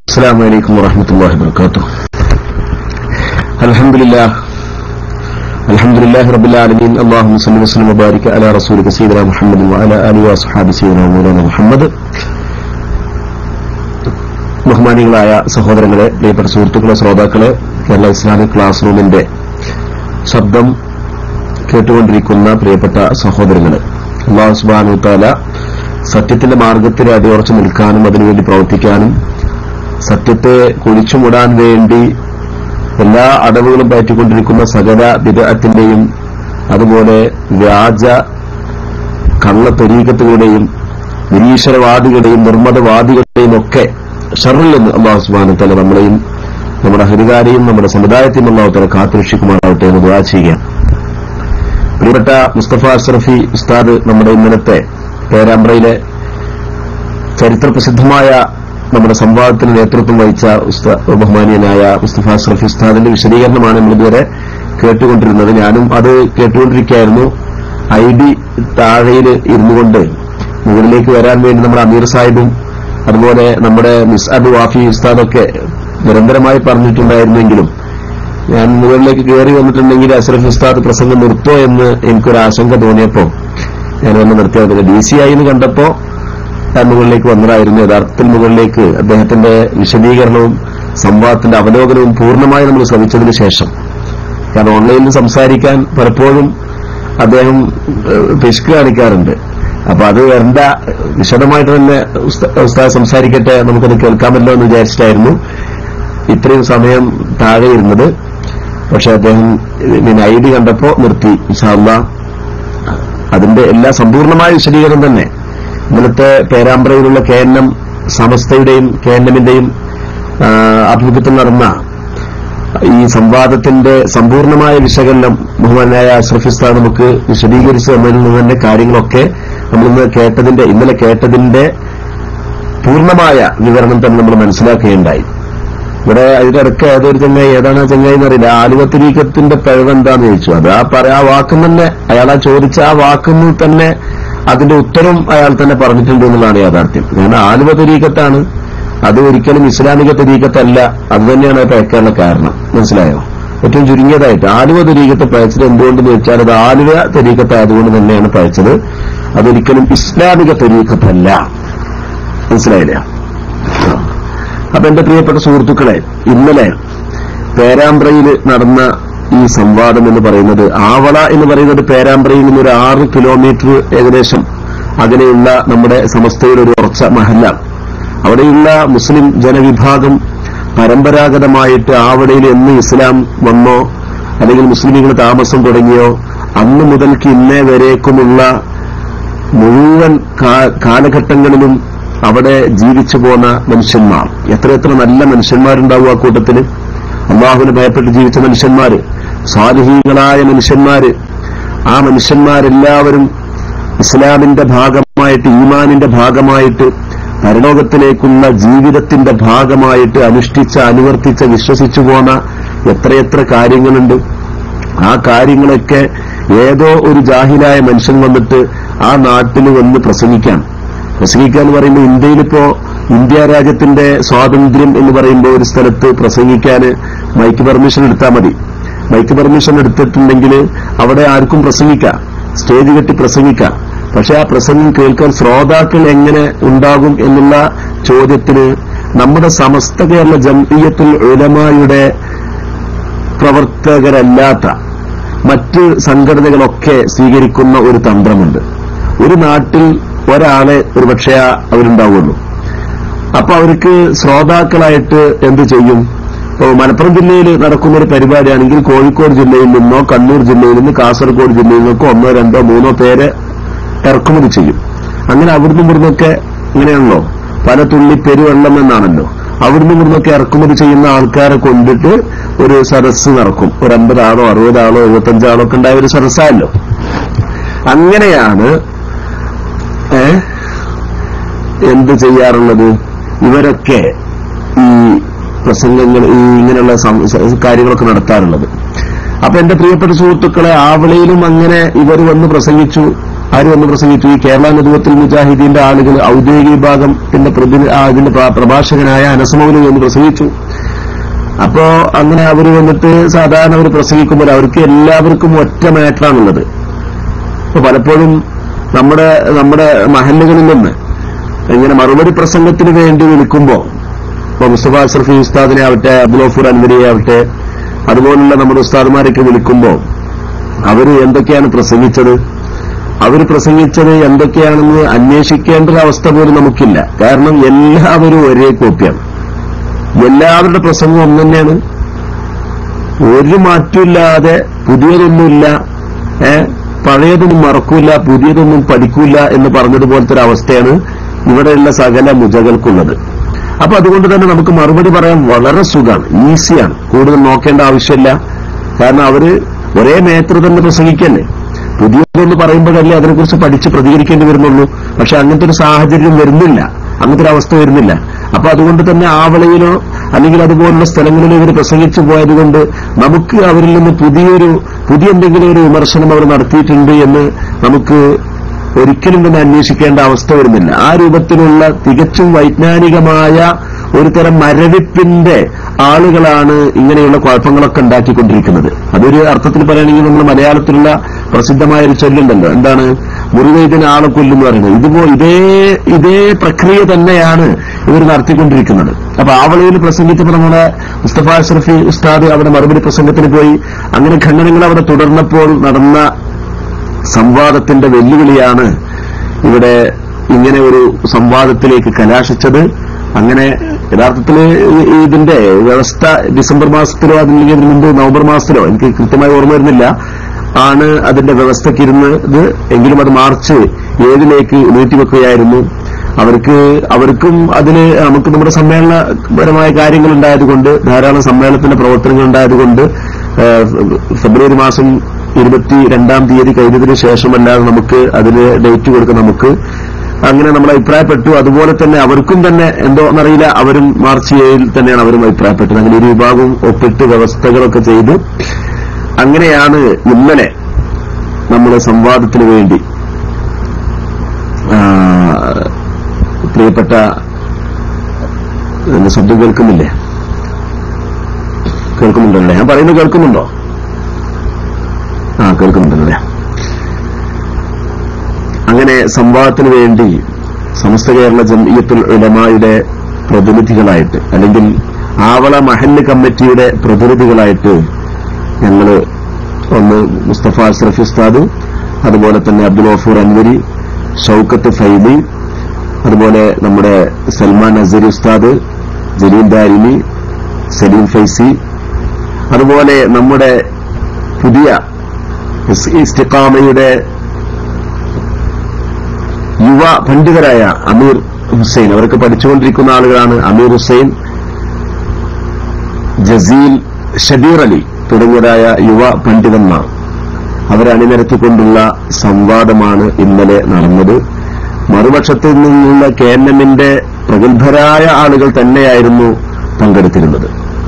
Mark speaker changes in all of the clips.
Speaker 1: السلام عليكم ورحمة الله وبركاته الحمد لله الحمد لله رب العالمين اللهم صل وسلم وبارك على رسولك سيدنا محمد وعلى آله وصحابه سيدنا مولانا محمد ബഹുമാനികളായ സഹോദരങ്ങളെ പ്രിയപ്പെട്ട സുഹൃത്തുക്കളെ ശ്രോതാക്കളെ കേരള ഇസ്ലാമിക് ക്ലാസ് റൂമിന്റെ ശബ്ദം കേട്ടുകൊണ്ടിരിക്കുന്ന പ്രിയപ്പെട്ട സഹോദരങ്ങളെ അള്ളാഹു സുബാനു താല സത്യത്തിന്റെ മാർഗത്തിൽ അടിയുറച്ചു നിൽക്കാനും അതിനുവേണ്ടി പ്രവർത്തിക്കാനും സത്യത്തെ കുഴിച്ചുമൂടാൻ വേണ്ടി എല്ലാ അടവുകളും പയറ്റിക്കൊണ്ടിരിക്കുന്ന സകല വിദഗ്ധത്തിന്റെയും അതുപോലെ വ്യാജ കള്ളത്തൊരീക്കത്തുകളുടെയും നിരീശ്വരവാദികളുടെയും നിർമ്മതവാദികളുടെയും ഒക്കെ ഷറിൽ നിന്ന് അള്ളാഹു സുബാന തല നമ്മളെയും നമ്മുടെ ഹരികാരെയും നമ്മുടെ സമുദായത്തെയും അള്ളാഹു തല കാത്തുരക്ഷിക്കുമാറാവട്ടെ എന്ന് ദുവാ ചെയ്യുക പ്രിയപ്പെട്ട മുസ്തഫ അഷ്റഫി ഉസ്താദ് നമ്മുടെ ഇന്നലത്തെ പേരാമ്പ്രയിലെ ചരിത്രപ്രസിദ്ധമായ നമ്മുടെ സംവാദത്തിന് നേതൃത്വം വഹിച്ച ഉസ്താ- ബഹുമാനീയനായ മുസ്തഫ അഷ്റഫി ഉസ്താദിന്റെ വിശദീകരണമാണ് നമ്മളിതുവരെ കേട്ടുകൊണ്ടിരുന്നത് ഞാനും അത് കേട്ടുകൊണ്ടിരിക്കുകയായിരുന്നു ഐ ഡി താഴെയിൽ ഇരുന്നുകൊണ്ട് മുകളിലേക്ക് വരാൻ വേണ്ടി നമ്മുടെ അമീർ സാഹിബും അതുപോലെ നമ്മുടെ മിസ് അബ് വാഫി ഉസ്താദൊക്കെ നിരന്തരമായി പറഞ്ഞിട്ടുണ്ടായിരുന്നെങ്കിലും ഞാൻ മുകളിലേക്ക് കയറി വന്നിട്ടുണ്ടെങ്കിൽ അഷ്റഫ് ഉസ്താദ് പ്രസംഗം നിർത്തോ എന്ന് എനിക്കൊരു ആശങ്ക തോന്നിയപ്പോ ഞാൻ വന്ന് നിർത്തിയത് ഡി സി ആയി എന്ന് കണ്ടപ്പോ ഞാൻ മുകളിലേക്ക് വന്നതായിരുന്നു യഥാർത്ഥത്തിൽ മുകളിലേക്ക് അദ്ദേഹത്തിന്റെ വിശദീകരണവും സംവാദത്തിന്റെ അവലോകനവും പൂർണ്ണമായി നമ്മൾ ശ്രമിച്ചതിന് ശേഷം കാരണം ഓൺലൈനിൽ സംസാരിക്കാൻ പലപ്പോഴും അദ്ദേഹം ഏഹ്, പിശുക്ക് കാണിക്കാറുണ്ട് അപ്പൊ അത് വരണ്ട വിശദമായിട്ട് തന്നെ ഉസ്ത- ഉസ്താദ് സംസാരിക്കട്ടെ നമുക്കത് കേൾക്കാമല്ലോ എന്ന് വിചാരിച്ചിട്ടായിരുന്നു ഇത്രയും സമയം താഴെ ഇരുന്നത് പക്ഷെ അദ്ദേഹം പിന്നെ ഐ ഡി കണ്ടപ്പോ നിർത്തി ഇൻഷാല്ല അതിന്റെ എല്ലാ സമ്പൂർണമായ വിശദീകരണം തന്നെ ഇന്നലത്തെ പേരാമ്പ്രയിലുള്ള കെ എൻ എം സമസ്തയുടെയും കെ എൻ എമ്മിന്റെയും ആഭിമുഖ്യത്തിൽ നടന്ന ഈ സംവാദത്തിന്റെ സമ്പൂർണമായ വിശകലനം ബഹുമാനായ അഷ്റഫിസ്ഥാൻ നമുക്ക് വിശദീകരിച്ചു തന്നതിൽ നിന്ന് തന്നെ കാര്യങ്ങളൊക്കെ നമ്മളിന്ന് കേട്ടതിന്റെ ഇന്നലെ കേട്ടതിന്റെ പൂർണ്ണമായ വിവരണം തന്നെ നമ്മൾ മനസ്സിലാക്കുകയുണ്ടായി ഇവിടെ അതിലിടക്ക് ഏതൊരു ചങ്ങായി ഏതാണ് ആ ചങ്ങായി എന്നറിയില്ല ആലുവത്തിരീക്കത്തിന്റെ പിഴവ് എന്താന്ന് ചോദിച്ചു അത് ആ പറ ആ വാക്കും തന്നെ അയാൾ ആ ചോദിച്ച ആ വാക്കിന് തന്നെ അതിന്റെ ഉത്തരം അയാൾ തന്നെ പറഞ്ഞിട്ടുണ്ട് എന്നുള്ളതാണ് യാഥാർത്ഥ്യം കാരണം ആലുവ തരീക്കത്താണ് അത് ഒരിക്കലും ഇസ്ലാമിക തരീക്കത്തല്ല അത് തന്നെയാണ് പഴക്കാനുള്ള കാരണം മനസ്സിലായോ ഏറ്റവും ചുരുങ്ങിയതായിട്ട് ആലുവ തരീക്കത്തെ പഴച്ചത് എന്തുകൊണ്ടെന്ന് വെച്ചാൽ അത് ആലുവ തരീക്കത്തായതുകൊണ്ട് തന്നെയാണ് പഴച്ചത് അതൊരിക്കലും ഇസ്ലാമിക തരീക്കത്തല്ല മനസ്സിലായില്ല അപ്പൊ എന്റെ പ്രിയപ്പെട്ട സുഹൃത്തുക്കളെ ഇന്നലെ പേരാമ്പ്രയിൽ നടന്ന ഈ സംവാദം എന്ന് പറയുന്നത് ആവള എന്ന് പറയുന്നത് പേരാമ്പ്രയിൽ നിന്ന് ഒരു ആറ് കിലോമീറ്റർ ഏകദേശം അകലെയുള്ള നമ്മുടെ സമസ്തയുടെ ഒരു ഉറച്ച മഹല്ല അവിടെയുള്ള മുസ്ലിം ജനവിഭാഗം പരമ്പരാഗതമായിട്ട് ആവടയിൽ എന്ന് ഇസ്ലാം വന്നോ അല്ലെങ്കിൽ മുസ്ലിമുകൾ താമസം തുടങ്ങിയോ അന്ന് മുതൽക്ക് ഇന്നേ വരേക്കുമുള്ള മുഴുവൻ കാ- കാലഘട്ടങ്ങളിലും അവിടെ ജീവിച്ചു പോന്ന മനുഷ്യന്മാർ എത്രയെത്ര നല്ല മനുഷ്യന്മാരുണ്ടാവും ആ കൂട്ടത്തില് അള്ളാഹുവിന് ഭയപ്പെട്ട് ജീവിച്ച മനുഷ്യന്മാര് സാലിഹീകളായ മനുഷ്യന്മാര് ആ മനുഷ്യന്മാരെല്ലാവരും ഇസ്ലാമിന്റെ ഭാഗമായിട്ട് ഈമാനിന്റെ ഭാഗമായിട്ട് പരലോകത്തിലേക്കുള്ള ജീവിതത്തിന്റെ ഭാഗമായിട്ട് അനുഷ്ഠിച്ച അനുവർത്തിച്ച വിശ്വസിച്ചു പോന്ന എത്രയെത്ര കാര്യങ്ങളുണ്ട് ആ കാര്യങ്ങളൊക്കെ ഏതോ ഒരു ജാഹിലായ മനുഷ്യൻ വന്നിട്ട് ആ നാട്ടിൽ വന്ന് പ്രസംഗിക്കാൻ പ്രസംഗിക്കുക എന്ന് പറയുമ്പോൾ ഇന്ത്യയിലിപ്പോ ഇന്ത്യ രാജ്യത്തിന്റെ സ്വാതന്ത്ര്യം എന്ന് പറയുമ്പോൾ ഒരു സ്ഥലത്ത് പ്രസംഗിക്കാൻ മൈക്ക് പെർമിഷൻ എടുത്താൽ മതി മൈക്ക് പെർമിഷൻ എടുത്തിട്ടുണ്ടെങ്കിൽ അവിടെ ആർക്കും പ്രസംഗിക്കാം സ്റ്റേജ് കെട്ടി പ്രസംഗിക്കാം പക്ഷെ ആ പ്രസംഗം കേൾക്കാൻ ശ്രോതാക്കൾ എങ്ങനെ ഉണ്ടാകും എന്നുള്ള ചോദ്യത്തിന് നമ്മുടെ സമസ്ത കേരള ജംഇയ്യത്തുൽ ഉലമായുടെ പ്രവർത്തകരല്ലാത്ത മറ്റ് സംഘടനകളൊക്കെ സ്വീകരിക്കുന്ന ഒരു തന്ത്രമുണ്ട് ഒരു നാട്ടിൽ ഒരാളെ ഒരുപക്ഷെ അവരുണ്ടാവുള്ളൂ അപ്പൊ അവർക്ക് ശ്രോതാക്കളായിട്ട് എന്ത് ചെയ്യും ഇപ്പോ മലപ്പുറം ജില്ലയിൽ നടക്കുന്ന ഒരു പരിപാടിയാണെങ്കിൽ കോഴിക്കോട് ജില്ലയിൽ നിന്നോ കണ്ണൂർ ജില്ലയിൽ നിന്ന് കാസർഗോഡ് ജില്ലയിൽ നിന്നൊക്കെ ഒന്നോ രണ്ടോ മൂന്നോ പേരെ ഇറക്കുമതി ചെയ്യും അങ്ങനെ അവിടുന്ന് ഇവിടുന്നൊക്കെ ഇങ്ങനെയാണല്ലോ പല തുള്ളി പെരുവെള്ളം എന്നാണല്ലോ അവിടുന്ന് ഇവിടുന്നൊക്കെ ഇറക്കുമതി ചെയ്യുന്ന ആൾക്കാരെ കൊണ്ടിട്ട് ഒരു സദസ്സ് നടക്കും ഒരു അമ്പതാളോ അറുപതാളോ എഴുപത്തഞ്ചാളോ ഒക്കെ ഉണ്ടായ ഒരു സദസ്സായല്ലോ അങ്ങനെയാണ് ഏ എന്ത് ചെയ്യാറുള്ളത് ഇവരൊക്കെ ഈ പ്രസംഗങ്ങൾ ഈ ഇങ്ങനെയുള്ള സം- സ- കാര്യങ്ങളൊക്കെ നടത്താറുള്ളത് അപ്പൊ എന്റെ പ്രിയപ്പെട്ട സുഹൃത്തുക്കളെ ആവളയിലും അങ്ങനെ ഇവർ വന്ന് പ്രസംഗിച്ചു ആര് വന്ന് പ്രസംഗിച്ചു ഈ കേരള നേതൃത്വത്തിൽ മുജാഹിദീന്റെ ആളുകൾ ഔദ്യോഗിക വിഭാഗത്തിന്റെ പ്രതി ആ, ഇതിന്റെ പ്ര- പ്രഭാഷകനായ അനസമൗലി എന്ന് പ്രസംഗിച്ചു അപ്പോ അങ്ങനെ അവർ വന്നിട്ട് സാധാരണ അവർ പ്രസംഗിക്കുമ്പോൾ അവർക്ക് എല്ലാവർക്കും ഒറ്റ മാറ്ററാണുള്ളത് അപ്പൊ പലപ്പോഴും നമ്മുടെ നമ്മുടെ മഹല്ലുകളിൽ നിന്ന് ഇങ്ങനെ മറുപടി പ്രസംഗത്തിന് വേണ്ടി വിളിക്കുമ്പോ ഇപ്പൊ മുസ്തഫ അഷ്റഫി ഉസ്താദിനെ ആവട്ടെ അബ്ദുൽ അൻവരിയെ ആവട്ടെ അതുപോലുള്ള നമ്മുടെ ഉസ്താദുമാരൊക്കെ വിളിക്കുമ്പോ അവര് എന്തൊക്കെയാണ് പ്രസംഗിച്ചത് അവർ പ്രസംഗിച്ചത് എന്തൊക്കെയാണെന്ന് അന്വേഷിക്കേണ്ട ഒരു അവസ്ഥ പോലും നമുക്കില്ല കാരണം എല്ലാവരും ഒരേ കോപ്പിയാണ് എല്ലാവരുടെ പ്രസംഗം ഒന്ന് തന്നെയാണ് ഒരു മാറ്റമില്ലാതെ പുതിയതൊന്നുമില്ല ഏ പഴയതൊന്നും മറക്കൂല പുതിയതൊന്നും പഠിക്കൂല എന്ന് പറഞ്ഞതുപോലത്തെ ഒരു അവസ്ഥയാണ് ഇവിടെയുള്ള സകല മുജകൾക്കുള്ളത് അപ്പൊ അതുകൊണ്ട് തന്നെ നമുക്ക് മറുപടി പറയാൻ വളരെ സുഖമാണ് ഈസിയാണ് കൂടുതൽ നോക്കേണ്ട ആവശ്യമില്ല കാരണം അവര് ഒരേ മേത്ര തന്നെ പ്രസംഗിക്കല്ലേ പുതിയതൊന്ന് പറയുമ്പോഴല്ലേ അതിനെക്കുറിച്ച് പഠിച്ച് പ്രതികരിക്കേണ്ടി വരുന്നുള്ളൂ പക്ഷെ അങ്ങനത്തെ ഒരു സാഹചര്യം വരുന്നില്ല അങ്ങനത്തെ ഒരു അവസ്ഥ വരുന്നില്ല അപ്പൊ അതുകൊണ്ട് തന്നെ ആവളയിലോ അല്ലെങ്കിൽ അതുപോലുള്ള സ്ഥലങ്ങളിലോ ഇവർ പ്രസംഗിച്ചു പോയതുകൊണ്ട് നമുക്ക് അവരിൽ നിന്ന് പുതിയൊരു പുതിയ എന്തെങ്കിലും ഒരു വിമർശനം അവർ നടത്തിയിട്ടുണ്ട് എന്ന് നമുക്ക് ഒരിക്കലും തന്നെ അന്വേഷിക്കേണ്ട അവസ്ഥ വരുന്നില്ല ആ രൂപത്തിലുള്ള തികച്ചും വൈജ്ഞാനികമായ ഒരു തരം മരവിപ്പിന്റെ ആളുകളാണ് ഇങ്ങനെയുള്ള കുഴപ്പങ്ങളൊക്കെ ഉണ്ടാക്കിക്കൊണ്ടിരിക്കുന്നത് അതൊരു അർത്ഥത്തിൽ പറയുകയാണെങ്കിൽ നമ്മൾ മലയാളത്തിലുള്ള പ്രസിദ്ധമായ ഒരു ചൊല്ലുണ്ടല്ലോ എന്താണ് മുറിവൈദ്യൻ ആളെ കൊല്ലുന്നു പറയുന്നത് ഇതുപോ ഇതേ ഇതേ പ്രക്രിയ തന്നെയാണ് ഇവർ നടത്തിക്കൊണ്ടിരിക്കുന്നത് അപ്പൊ ആവളയിൽ പ്രസംഗിച്ചപ്പോൾ നമ്മുടെ മുസ്തഫ അഷ്റഫി ഉസ്താദ് അവിടെ മറുപടി പ്രസംഗത്തിന് പോയി അങ്ങനെ ഖണ്ഡനങ്ങൾ അവിടെ തുടർന്നപ്പോൾ നടന്ന സംവാദത്തിന്റെ വെല്ലുവിളിയാണ് ഇവിടെ ഇങ്ങനെ ഒരു സംവാദത്തിലേക്ക് കലാശിച്ചത് അങ്ങനെ യഥാർത്ഥത്തിൽ ഇതിന്റെ വ്യവസ്ഥ ഡിസംബർ മാസത്തിലോ അതില്ലെങ്കിൽ അതിന് മുമ്പ് നവംബർ മാസത്തിലോ എനിക്ക് കൃത്യമായി ഓർമ്മ വരുന്നില്ല ആണ് അതിന്റെ വ്യവസ്ഥക്കിരുന്നത് എങ്കിലും അത് മാർച്ച് ഏഴിലേക്ക് നീട്ടിവെക്കുകയായിരുന്നു അവർക്ക് അവർക്കും അതിന് നമുക്ക് നമ്മുടെ സമ്മേളനപരമായ കാര്യങ്ങൾ ഉണ്ടായതുകൊണ്ട് ധാരാളം സമ്മേളനത്തിന്റെ പ്രവർത്തനങ്ങൾ ഉണ്ടായതുകൊണ്ട് ഏഹ്, ഫെബ്രുവരി മാസം ഇരുപത്തി രണ്ടാം തീയതി കഴിഞ്ഞതിന് ശേഷമല്ലാതെ നമുക്ക് അതിന് ഡേറ്റ് കൊടുക്കാൻ നമുക്ക് അങ്ങനെ നമ്മൾ അഭിപ്രായപ്പെട്ടു അതുപോലെ തന്നെ അവർക്കും തന്നെ എന്തോ എന്നറിയില്ല അവരും മാർച്ച് ഏഴിൽ തന്നെയാണ് അവരും അഭിപ്രായപ്പെട്ടത് അങ്ങനെ ഒരു വിഭാഗവും ഒപ്പിട്ട് വ്യവസ്ഥകളൊക്കെ ചെയ്തു അങ്ങനെയാണ് ഇന്നലെ നമ്മൾ സംവാദത്തിന് വേണ്ടി ആ, പ്രിയപ്പെട്ട എന്റെ ശബ്ദം കേൾക്കുന്നില്ലേ കേൾക്കുന്നുണ്ടല്ലേ ഞാൻ പറയുന്നത് കേൾക്കുന്നുണ്ടോ ആ കേൾക്കുന്നുണ്ടല്ലേ അങ്ങനെ സംവാദത്തിന് വേണ്ടി സമസ്ത കേരള ജംഇയ്യത്തുൽ ഉലമായുടെ പ്രതിനിധികളായിട്ട് അല്ലെങ്കിൽ ആവള മഹല്ല് കമ്മിറ്റിയുടെ പ്രതിനിധികളായിട്ട് ഞങ്ങള് ഒന്ന് മുസ്തഫ അഷ്റഫ് ഉസ്താദ് അതുപോലെ തന്നെ അബ്ദുൽ ഗഫൂർ അൻവരി ഷൌക്കത്ത് ഫൈദി അതുപോലെ നമ്മുടെ സൽമാൻ അസരി ഉസ്താദ് ജലീൽ ദാരിമി സലീം ഫൈസി അതുപോലെ നമ്മുടെ പുതിയ ഇസ്- ഇസ്തിഖാമയുടെ യുവ പണ്ഡിതരായ അമീർ ഹുസൈൻ അവർക്ക് പഠിച്ചുകൊണ്ടിരിക്കുന്ന ആളുകളാണ് അമീർ ഹുസൈൻ ജസീൽ ഷബീർ അലി തുടങ്ങിയതായ യുവ പണ്ഡിതന്മാർ അവരെ അണിനിരത്തിക്കൊണ്ടുള്ള സംവാദമാണ് ഇന്നലെ നടന്നത് മറുപക്ഷത്ത് നിന്നുള്ള കെ എൻ എമ്മിന്റെ പ്രഗത്ഭരായ ആളുകൾ തന്നെയായിരുന്നു പങ്കെടുത്തിരുന്നത്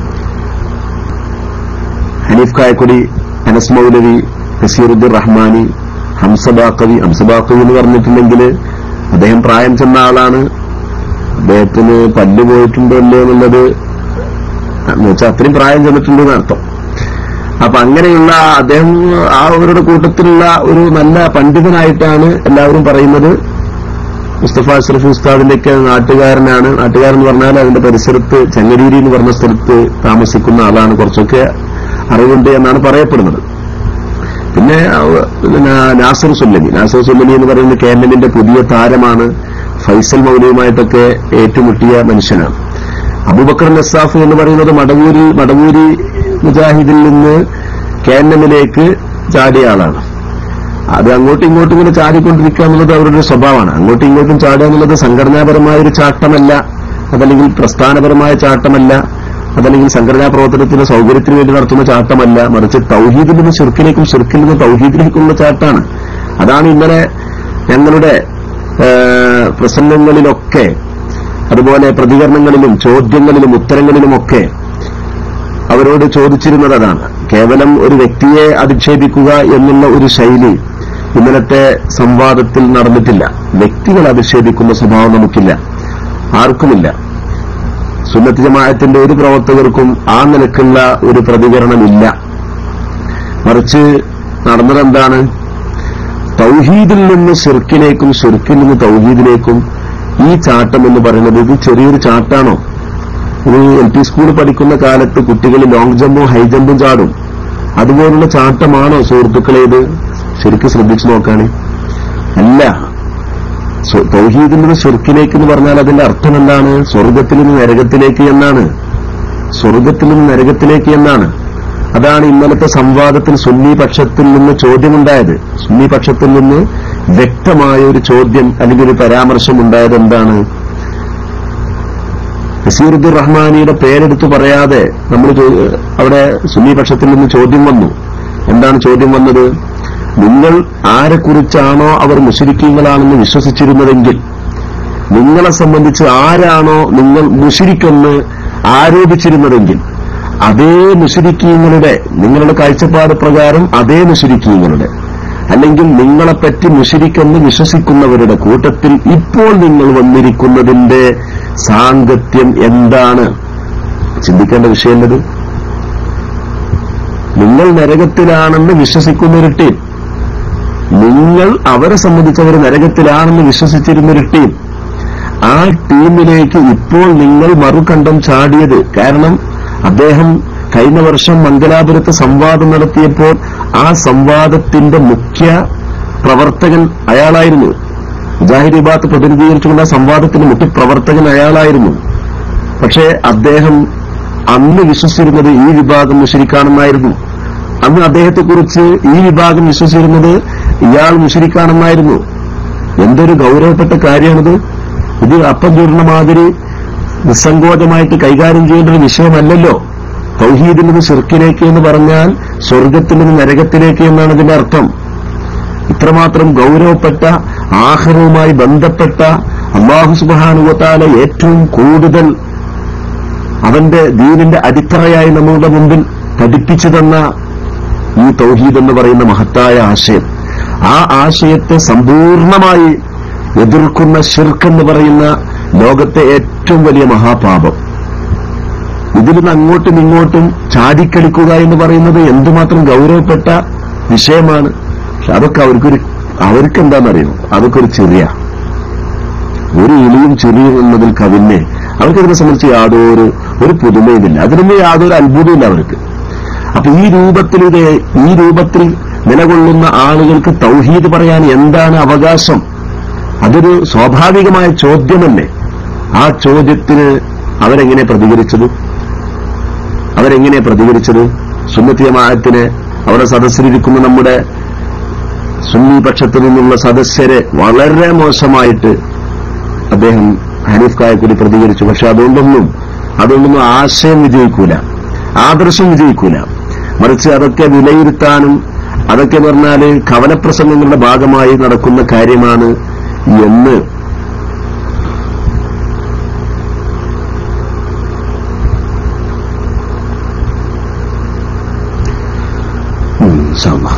Speaker 1: ഹനീഫ് കായക്കൊടി അനസ് മൗലവി ബഷീറുദ്ദീൻ റഹ്മാനി ഹംസബാക്കവി ഹംസബാക്കവി എന്ന് പറഞ്ഞിട്ടുണ്ടെങ്കിൽ അദ്ദേഹം പ്രായം ചെന്ന ആളാണ് അദ്ദേഹത്തിന് പല്ല് പോയിട്ടുണ്ടോ ഇല്ലയോ എന്നുള്ളത് എന്ന് വെച്ചാൽ അത്രയും പ്രായം ചെന്നിട്ടുണ്ട് എന്നർത്ഥം അപ്പൊ അങ്ങനെയുള്ള അദ്ദേഹം ആ അവരുടെ കൂട്ടത്തിലുള്ള ഒരു നല്ല പണ്ഡിതനായിട്ടാണ് എല്ലാവരും പറയുന്നത് മുസ്തഫ അഷ്റഫ് ഉസ്താദിന്റെയൊക്കെ നാട്ടുകാരനാണ് നാട്ടുകാരൻ എന്ന് പറഞ്ഞാൽ അതിന്റെ പരിസരത്ത് ചങ്ങരീരി എന്ന് പറഞ്ഞ സ്ഥലത്ത് താമസിക്കുന്ന ആളാണ് കുറച്ചൊക്കെ അറിവുണ്ട് എന്നാണ് പറയപ്പെടുന്നത് പിന്നെ അവ- പിന്നെ നാസർ സുല്ലമി നാസർ സുല്ലമി എന്ന് പറയുന്നത് കേരളത്തിന്റെ പുതിയ താരമാണ് ഫൈസൽ മൗലിയുമായിട്ടൊക്കെ ഏറ്റുമുട്ടിയ മനുഷ്യനാണ് അബൂബക്കർ നസാഫ് എന്ന് പറയുന്നത് മടവൂരി മടവൂരി മുജാഹിദിൽ നിന്ന് കേരളമിലേക്ക് ചാടിയ ആളാണ് അത് അങ്ങോട്ടും ഇങ്ങോട്ടും ഇങ്ങനെ ചാടിക്കൊണ്ടിരിക്കുക എന്നുള്ളത് അവരുടെ ഒരു സ്വഭാവമാണ് അങ്ങോട്ടും ഇങ്ങോട്ടും ചാടുക എന്നുള്ളത് സംഘടനാപരമായ ഒരു ചാട്ടമല്ല അതല്ലെങ്കിൽ പ്രസ്ഥാനപരമായ ചാട്ടമല്ല അതല്ലെങ്കിൽ സംഘടനാ പ്രവർത്തനത്തിന്റെ സൗകര്യത്തിന് വേണ്ടി നടത്തുന്ന ചാട്ടമല്ല മറിച്ച് തൗഹീദിൽ നിന്ന് ഷിർക്കിലേക്കും ഷിർക്കിൽ നിന്ന് തൗഹീദിലേക്കുള്ള ചാട്ടാണ് അതാണ് ഇന്നലെ ഞങ്ങളുടെ ആ, പ്രസംഗങ്ങളിലൊക്കെ അതുപോലെ പ്രതികരണങ്ങളിലും ചോദ്യങ്ങളിലും ഉത്തരങ്ങളിലുമൊക്കെ അവരോട് ചോദിച്ചിരുന്നത് അതാണ് കേവലം ഒരു വ്യക്തിയെ അധിക്ഷേപിക്കുക എന്നുള്ള ഒരു ശൈലി ഇന്നലത്തെ സംവാദത്തിൽ നടന്നിട്ടില്ല വ്യക്തികൾ അധിക്ഷേപിക്കുന്ന സ്വഭാവം നമുക്കില്ല ആർക്കുമില്ല സുന്നത്ത് ജമാഅത്തിന്റെ ഒരു പ്രവർത്തകർക്കും ആ നിലക്കുള്ള ഒരു പ്രതികരണമില്ല മറിച്ച് നടന്നതെന്താണ് തൗഹീദിൽ നിന്ന് ഷിർക്കിലേക്കും ഷിർക്കിൽ നിന്ന് തൗഹീദിലേക്കും ഈ ചാട്ടം എന്ന് പറയുന്നത് ഇത് ചെറിയൊരു ചാട്ടാണോ ഇത് എൽ പി സ്കൂളിൽ പഠിക്കുന്ന കാലത്ത് കുട്ടികൾ ലോങ് ജമ്പും ഹൈ ജമ്പും ചാടും അതുപോലുള്ള ചാട്ടമാണോ സുഹൃത്തുക്കളെ ഇത് ശരിക്കും ശ്രദ്ധിച്ചു നോക്കാണ് അല്ല സ്വ- തൗഹീദിൽ നിന്ന് ഷിർക്കിലേക്ക് എന്ന് പറഞ്ഞാൽ അതിന്റെ അർത്ഥം എന്താണ് സ്വർഗത്തിൽ നിന്ന് നരകത്തിലേക്ക് എന്നാണ് സ്വർഗത്തിൽ നിന്ന് നരകത്തിലേക്ക് എന്നാണ് അതാണ് ഇന്നലത്തെ സംവാദത്തിൽ സുന്നി പക്ഷത്തിൽ നിന്ന് ചോദ്യമുണ്ടായത് സുന്നി പക്ഷത്തിൽ നിന്ന് വ്യക്തമായ ഒരു ചോദ്യം അല്ലെങ്കിൽ ഒരു പരാമർശം ഉണ്ടായത് എന്താണ് നസീറുദ്ദീൻ റഹ്മാനിയുടെ പേരെടുത്ത് പറയാതെ നമ്മൾ ചോ- അവിടെ സുന്നി പക്ഷത്തിൽ നിന്ന് ചോദ്യം വന്നു എന്താണ് ചോദ്യം വന്നത് നിങ്ങൾ ആരെക്കുറിച്ചാണോ അവർ മുഷരിക്കീങ്ങളാണെന്ന് വിശ്വസിച്ചിരുന്നതെങ്കിൽ നിങ്ങളെ സംബന്ധിച്ച് ആരാണോ നിങ്ങൾ മുഷിരിക്കെന്ന് ആരോപിച്ചിരുന്നതെങ്കിൽ അതേ മുഷിരിക്കീങ്ങളുടെ നിങ്ങളുടെ കാഴ്ചപ്പാട് പ്രകാരം അതേ മുഷിരിക്കീങ്ങളുടെ അല്ലെങ്കിൽ നിങ്ങളെപ്പറ്റി മുഷിരിക്കെന്ന് വിശ്വസിക്കുന്നവരുടെ കൂട്ടത്തിൽ ഇപ്പോൾ നിങ്ങൾ വന്നിരിക്കുന്നതിന്റെ സാങ്കത്യം എന്താണ് ചിന്തിക്കേണ്ട വിഷയമല്ലത് നിങ്ങൾ നരകത്തിലാണെന്ന് വിശ്വസിക്കുന്ന ഒരു ടീം നിങ്ങൾ അവരെ സംബന്ധിച്ച് അവർ നരകത്തിലാണെന്ന് വിശ്വസിച്ചിരുന്ന ഒരു ടീം ആ ടീമിലേക്ക് ഇപ്പോൾ നിങ്ങൾ മറുകണ്ഠം ചാടിയത് കാരണം അദ്ദേഹം കഴിഞ്ഞ വർഷം മംഗലാപുരത്ത് സംവാദം നടത്തിയപ്പോൾ ആ സംവാദത്തിന്റെ മുഖ്യ പ്രവർത്തകൻ അയാളായിരുന്നു മുജാഹിദ് ഇബാത്ത് പ്രതിനിധീകരിച്ചുകൊണ്ട് ആ സംവാദത്തിന്റെ മുഖ്യ പ്രവർത്തകൻ അയാളായിരുന്നു പക്ഷേ അദ്ദേഹം അന്ന് വിശ്വസിച്ചിരുന്നത് ഈ വിഭാഗം മുഷരിക്കാണെന്നായിരുന്നു അന്ന് അദ്ദേഹത്തെക്കുറിച്ച് ഈ വിഭാഗം വിശ്വസിച്ചിരുന്നത് ഇയാൾ മുഷരിക്കാണെന്നായിരുന്നു എന്തൊരു ഗൗരവപ്പെട്ട കാര്യമാണിത് ഇത് അപ്പം ചൂടുന്ന മാതിരി നിസ്സങ്കോചമായിട്ട് കൈകാര്യം ചെയ്യേണ്ട ഒരു വിഷയമല്ലല്ലോ തൗഹീദിൽ നിന്ന് ഷിർക്കിലേക്ക് എന്ന് പറഞ്ഞാൽ സ്വർഗത്തിൽ നിന്ന് നരകത്തിലേക്ക് എന്നാണ് ഇതിന്റെ അർത്ഥം ഇത്രമാത്രം ഗൗരവപ്പെട്ട ആഹാരവുമായി ബന്ധപ്പെട്ട അള്ളാഹു സുബാനുവത്താല ഏറ്റവും കൂടുതൽ അവന്റെ ദീനിന്റെ അടിത്തറയായി നമ്മളുടെ മുമ്പിൽ പഠിപ്പിച്ചു തന്ന ഈ തൗഹീദ് എന്ന് പറയുന്ന മഹത്തായ ആശയം ആ ആശയത്തെ സമ്പൂർണമായി എതിർക്കുന്ന ഷിർക്ക് എന്ന് പറയുന്ന ലോകത്തെ ഏറ്റവും വലിയ മഹാപാപം ഇതിൽ നിന്ന് അങ്ങോട്ടും ഇങ്ങോട്ടും ചാടിക്കളിക്കുക എന്ന് പറയുന്നത് എന്തുമാത്രം ഗൗരവപ്പെട്ട വിഷയമാണ് പക്ഷെ അതൊക്കെ അവർക്കൊരു അവർക്ക് എന്താണെന്നറിയോ അതൊക്കെ ഒരു ചെറിയ ഒരു ഇളിയും ചെറിയും എന്നതിൽ കവിഞ്ഞ് അവർക്കതിനെ സംബന്ധിച്ച് യാതൊരു ഒരു പുതുമയുമില്ല അതിനൊന്നും യാതൊരു അത്ഭുതമില്ല അവർക്ക് അപ്പൊ ഈ രൂപത്തിൽ ഇത് ഈ രൂപത്തിൽ നിലകൊള്ളുന്ന ആളുകൾക്ക് തൗഹീദ് പറയാൻ എന്താണ് അവകാശം അതൊരു സ്വാഭാവികമായ ചോദ്യമല്ലേ ആ ചോദ്യത്തിന് അവരെങ്ങനെ പ്രതികരിച്ചത് അവരെങ്ങനെ പ്രതികരിച്ചത് സുന്നത്തിയമായത്തിന് അവരുടെ സദസ്സിലിരിക്കുന്ന നമ്മുടെ സുന്നി പക്ഷത്തു നിന്നുള്ള സദസ്യരെ വളരെ മോശമായിട്ട് അദ്ദേഹം ഹനീഫ് കായക്കൂടി പ്രതികരിച്ചു പക്ഷെ അതുകൊണ്ടൊന്നും അതുകൊണ്ടൊന്നും ആശയം വിജയിക്കൂല ആദർശം വിജയിക്കൂല മറിച്ച് അതൊക്കെ വിലയിരുത്താനും അതൊക്കെ പറഞ്ഞാല് കവലപ്രസംഗങ്ങളുടെ ഭാഗമായി നടക്കുന്ന കാര്യമാണ് എന്ന് ഉം, ഇൻഷാ അല്ലാ.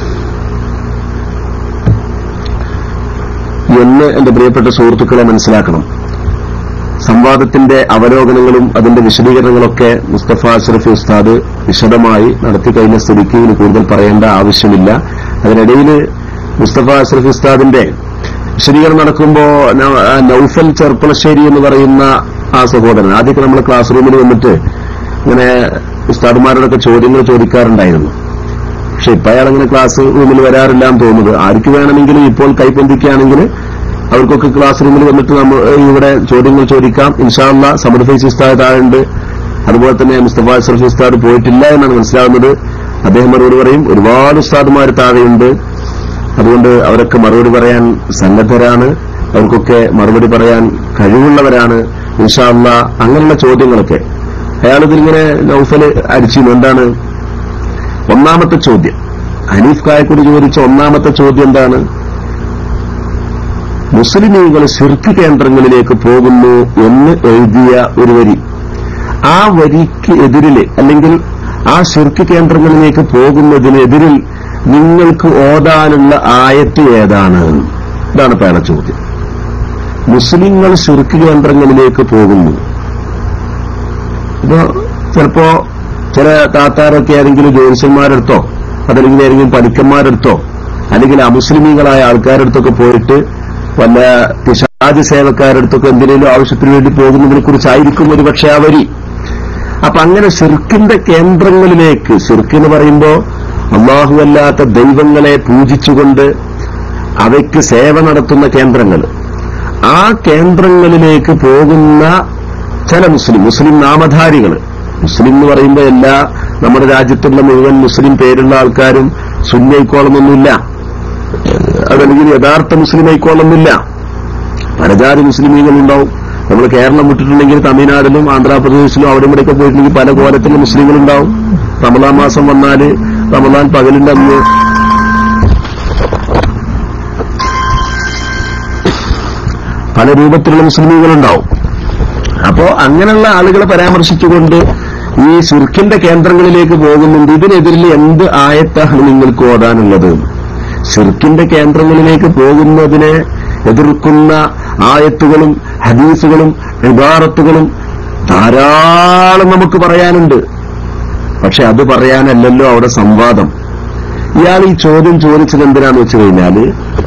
Speaker 1: എന്ന് എന്റെ പ്രിയപ്പെട്ട സുഹൃത്തുക്കളെ മനസ്സിലാക്കണം സംവാദത്തിന്റെ അവലോകനങ്ങളും അതിന്റെ വിശദീകരണങ്ങളൊക്കെ മുസ്തഫ അഷ്റഫി ഉസ്താദ് വിശദമായി നടത്തി കഴിഞ്ഞ സ്ഥിതിക്ക് ഇനി കൂടുതൽ പറയേണ്ട ആവശ്യമില്ല അതിനിടയിൽ മുസ്തഫ അഷ്റഫി ഉസ്താദിന്റെ വിശദീകരണം നടക്കുമ്പോ ന- ആ നൌഫൽ ചെർപ്പളശ്ശേരി എന്ന് പറയുന്ന ആ സഹോദരൻ ആദ്യമൊക്കെ നമ്മൾ ക്ലാസ് റൂമിൽ വന്നിട്ട് ഇങ്ങനെ ഉസ്താദുമാരോടൊക്കെ ചോദ്യങ്ങൾ ചോദിക്കാറുണ്ടായിരുന്നു പക്ഷെ ഇപ്പൊ അയാൾ അങ്ങനെ ക്ലാസ് റൂമിൽ വരാറില്ല എന്ന് തോന്നുന്നത് ആർക്ക് വേണമെങ്കിലും ഇപ്പോൾ കൈപ്പൊന്തിക്കുകയാണെങ്കിൽ അവർക്കൊക്കെ ക്ലാസ് റൂമിൽ വന്നിട്ട് നമ്മൾ ഇവിടെ ചോദ്യങ്ങൾ ചോദിക്കാം ഇൻഷാല്ല സമദ് ഫൈസ് ഉസ്താദ് താഴുണ്ട് അതുപോലെ തന്നെ മുസ്തഫ അഷ്റഫ് ഉസ്താദ് പോയിട്ടില്ല എന്നാണ് മനസ്സിലാവുന്നത് അദ്ദേഹം മറുപടി പറയും ഒരുപാട് ഉസ്താദുമാർ താഴെയുണ്ട് അതുകൊണ്ട് അവരൊക്കെ മറുപടി പറയാൻ സന്നദ്ധരാണ് അവർക്കൊക്കെ മറുപടി പറയാൻ കഴിവുള്ളവരാണ് ഇൻഷാല്ല അങ്ങനെയുള്ള ചോദ്യങ്ങളൊക്കെ അയാളിതിലിങ്ങനെ നൌഫല് അടിച്ചിരുന്നു എന്താണ് ഒന്നാമത്തെ ചോദ്യം ഹനീഫ് കായക്കൂടി ചോദിച്ച ഒന്നാമത്തെ ചോദ്യം എന്താണ് മുസ്ലിമീങ്ങൾ ശിർക്ക് കേന്ദ്രങ്ങളിലേക്ക് പോകുന്നു എന്ന് എഴുതിയ ഒരു വരി ആ വരിക്ക് എതിരില് അല്ലെങ്കിൽ ആ ശിർക്ക് കേന്ദ്രങ്ങളിലേക്ക് പോകുന്നതിനെതിരിൽ നിങ്ങൾക്ക് ഓതാനുള്ള ആയത്ത് ഏതാണ് ഇതാണ് പേട ചോദ്യം മുസ്ലിങ്ങൾ ശുർക്ക് കേന്ദ്രങ്ങളിലേക്ക് പോകുന്നു ഇപ്പോ ചിലപ്പോ ചില താത്താരൊക്കെ ഏതെങ്കിലും ജ്യോതിഷന്മാരെടുത്തോ അതല്ലെങ്കിൽ ഏതെങ്കിലും പലിക്കന്മാരെടുത്തോ അല്ലെങ്കിൽ അമുസ്ലിമീങ്ങളായ ആൾക്കാരുടെ അടുത്തൊക്കെ പോയിട്ട് വല്ല പിശാജ് സേവക്കാരടുത്തൊക്കെ എന്തിനേലും ആവശ്യത്തിന് വേണ്ടി പോകുന്നതിനെ കുറിച്ചായിരിക്കും ഒരു പക്ഷേ ആ വരി അപ്പൊ അങ്ങനെ ഷിർക്കിന്റെ കേന്ദ്രങ്ങളിലേക്ക് ഷിർക്ക് എന്ന് പറയുമ്പോ അള്ളാഹുവല്ലാത്ത ദൈവങ്ങളെ പൂജിച്ചുകൊണ്ട് അവയ്ക്ക് സേവ നടത്തുന്ന കേന്ദ്രങ്ങൾ ആ കേന്ദ്രങ്ങളിലേക്ക് പോകുന്ന ചില മുസ്ലിം മുസ്ലിം നാമധാരികൾ മുസ്ലിം എന്ന് പറയുമ്പോൾ എല്ലാ നമ്മുടെ രാജ്യത്തുള്ള മുഴുവൻ മുസ്ലിം പേരുള്ള ആൾക്കാരും സുന്നയിക്കോളമൊന്നുമില്ല അതല്ലെങ്കിൽ യഥാർത്ഥ മുസ്ലിം ആയിക്കോളന്നില്ല പലജാതി മുസ്ലിമീങ്ങളുണ്ടാവും നമ്മൾ കേരളം വിട്ടിട്ടുണ്ടെങ്കിൽ തമിഴ്നാടിലും ആന്ധ്രാപ്രദേശിലും അവിടെ ഇവിടെയൊക്കെ പോയിട്ടുണ്ടെങ്കിൽ പല കോലത്തിലും മുസ്ലിങ്ങളുണ്ടാവും റമദാൻ മാസം വന്നാല് റമദാൻ പകലിന്റെ അന്ന് പല രൂപത്തിലുള്ള മുസ്ലിമീങ്ങളുണ്ടാവും അപ്പോ അങ്ങനെയുള്ള ആളുകളെ പരാമർശിച്ചുകൊണ്ട് ഈ ശുർക്കിന്റെ കേന്ദ്രങ്ങളിലേക്ക് പോകുന്നുണ്ട് ഇതിനെതിരിൽ എന്ത് ആയത്താണ് നിങ്ങൾക്ക് ഓടാനുള്ളത് ഷിർക്കിന്റെ കേന്ദ്രങ്ങളിലേക്ക് പോകുന്നതിനെ എതിർക്കുന്ന ആയത്തുകളും ഹദീസുകളും ഇബാറത്തുകളും ധാരാളം നമുക്ക് പറയാനുണ്ട് പക്ഷെ അത് പറയാനല്ലല്ലോ അവിടെ സംവാദം ഇയാൾ ഈ ചോദ്യം ചോദിച്ചത് എന്തിനാന്ന് വെച്ച് കഴിഞ്ഞാല്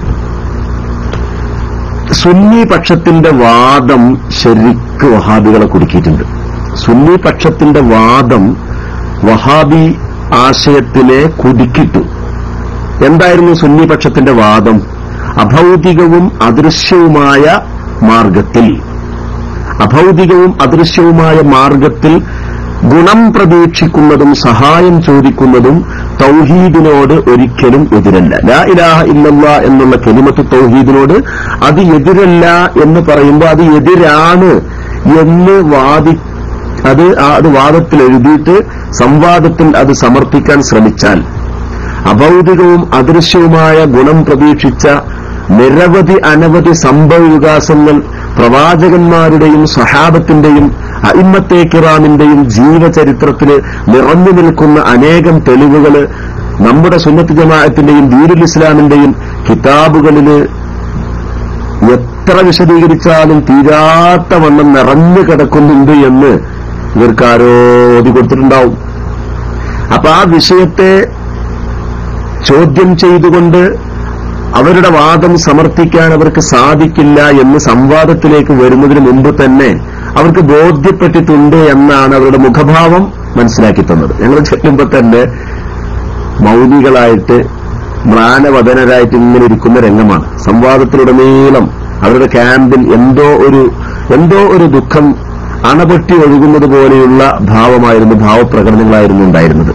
Speaker 1: സുന്നി പക്ഷത്തിന്റെ വാദം ശരിക്ക് വഹാബികളെ കുടുക്കിയിട്ടുണ്ട് സുന്നി പക്ഷത്തിന്റെ വാദം വഹാബി ആശയത്തിനെ കുടുക്കിട്ടു എന്തായിരുന്നു സുന്നി പക്ഷത്തിന്റെ വാദം അഭൗതികവും അദൃശ്യവുമായ മാർഗത്തിൽ അഭൗതികവും അദൃശ്യവുമായ മാർഗത്തിൽ ഗുണം പ്രതീക്ഷിക്കുന്നതും സഹായം ചോദിക്കുന്നതും തൗഹീദിനോട് ഒരിക്കലും എതിരല്ല ലാ ഇലാഹ ഇല്ലല്ല എന്നുള്ള കെലിമത്ത് തൗഹീദിനോട് അത് എതിരല്ല എന്ന് പറയുമ്പോൾ അത് എതിരാണ് എന്ന് വാദി അത് ആ- അത് വാദത്തിൽ എഴുതിയിട്ട് സംവാദത്തിൽ അത് സമർപ്പിക്കാൻ ശ്രമിച്ചാൽ അഭൗതികവും അദൃശ്യവുമായ ഗുണം പ്രതീക്ഷിച്ച നിരവധി അനവധി സംഭവ വികാസങ്ങൾ പ്രവാചകന്മാരുടെയും സഹാബത്തിന്റെയും അയിമ്മത്തെ കിറാമിന്റെയും ജീവചരിത്രത്തിന് നിറഞ്ഞു നിൽക്കുന്ന അനേകം തെളിവുകൾ നമ്മുടെ സുന്നത്ത് ജമാഅത്തിന്റെയും ദീരുൽ ഇസ്ലാമിന്റെയും കിതാബുകളില് എത്ര വിശദീകരിച്ചാലും തീരാത്ത വണ്ണം നിറഞ്ഞു കിടക്കുന്നുണ്ട് എന്ന് ഇവർക്കാരോ ഓതി കൊടുത്തിട്ടുണ്ടാവും അപ്പൊ ആ വിഷയത്തെ ചോദ്യം ചെയ്തുകൊണ്ട് അവരുടെ വാദം സമർത്ഥിക്കാൻ അവർക്ക് സാധിക്കില്ല എന്ന് സംവാദത്തിലേക്ക് വരുന്നതിന് മുമ്പ് തന്നെ അവർക്ക് ബോധ്യപ്പെട്ടിട്ടുണ്ട് എന്നാണ് അവരുടെ മുഖഭാവം മനസ്സിലാക്കി തന്നത് ഞങ്ങൾ ചെല്ലുമ്പോൾ തന്നെ മൗലികളായിട്ട് മ്ലാനവദനരായിട്ട് ഇങ്ങനെ ഇരിക്കുന്ന രംഗമാണ് സംവാദത്തിലുടനീളം അവരുടെ ക്യാമ്പിൽ എന്തോ ഒരു എന്തോ ഒരു ദുഃഖം അണപൊട്ടി ഒഴുകുന്നത് പോലെയുള്ള ഭാവമായിരുന്നു ഭാവപ്രകടനങ്ങളായിരുന്നു ഉണ്ടായിരുന്നത്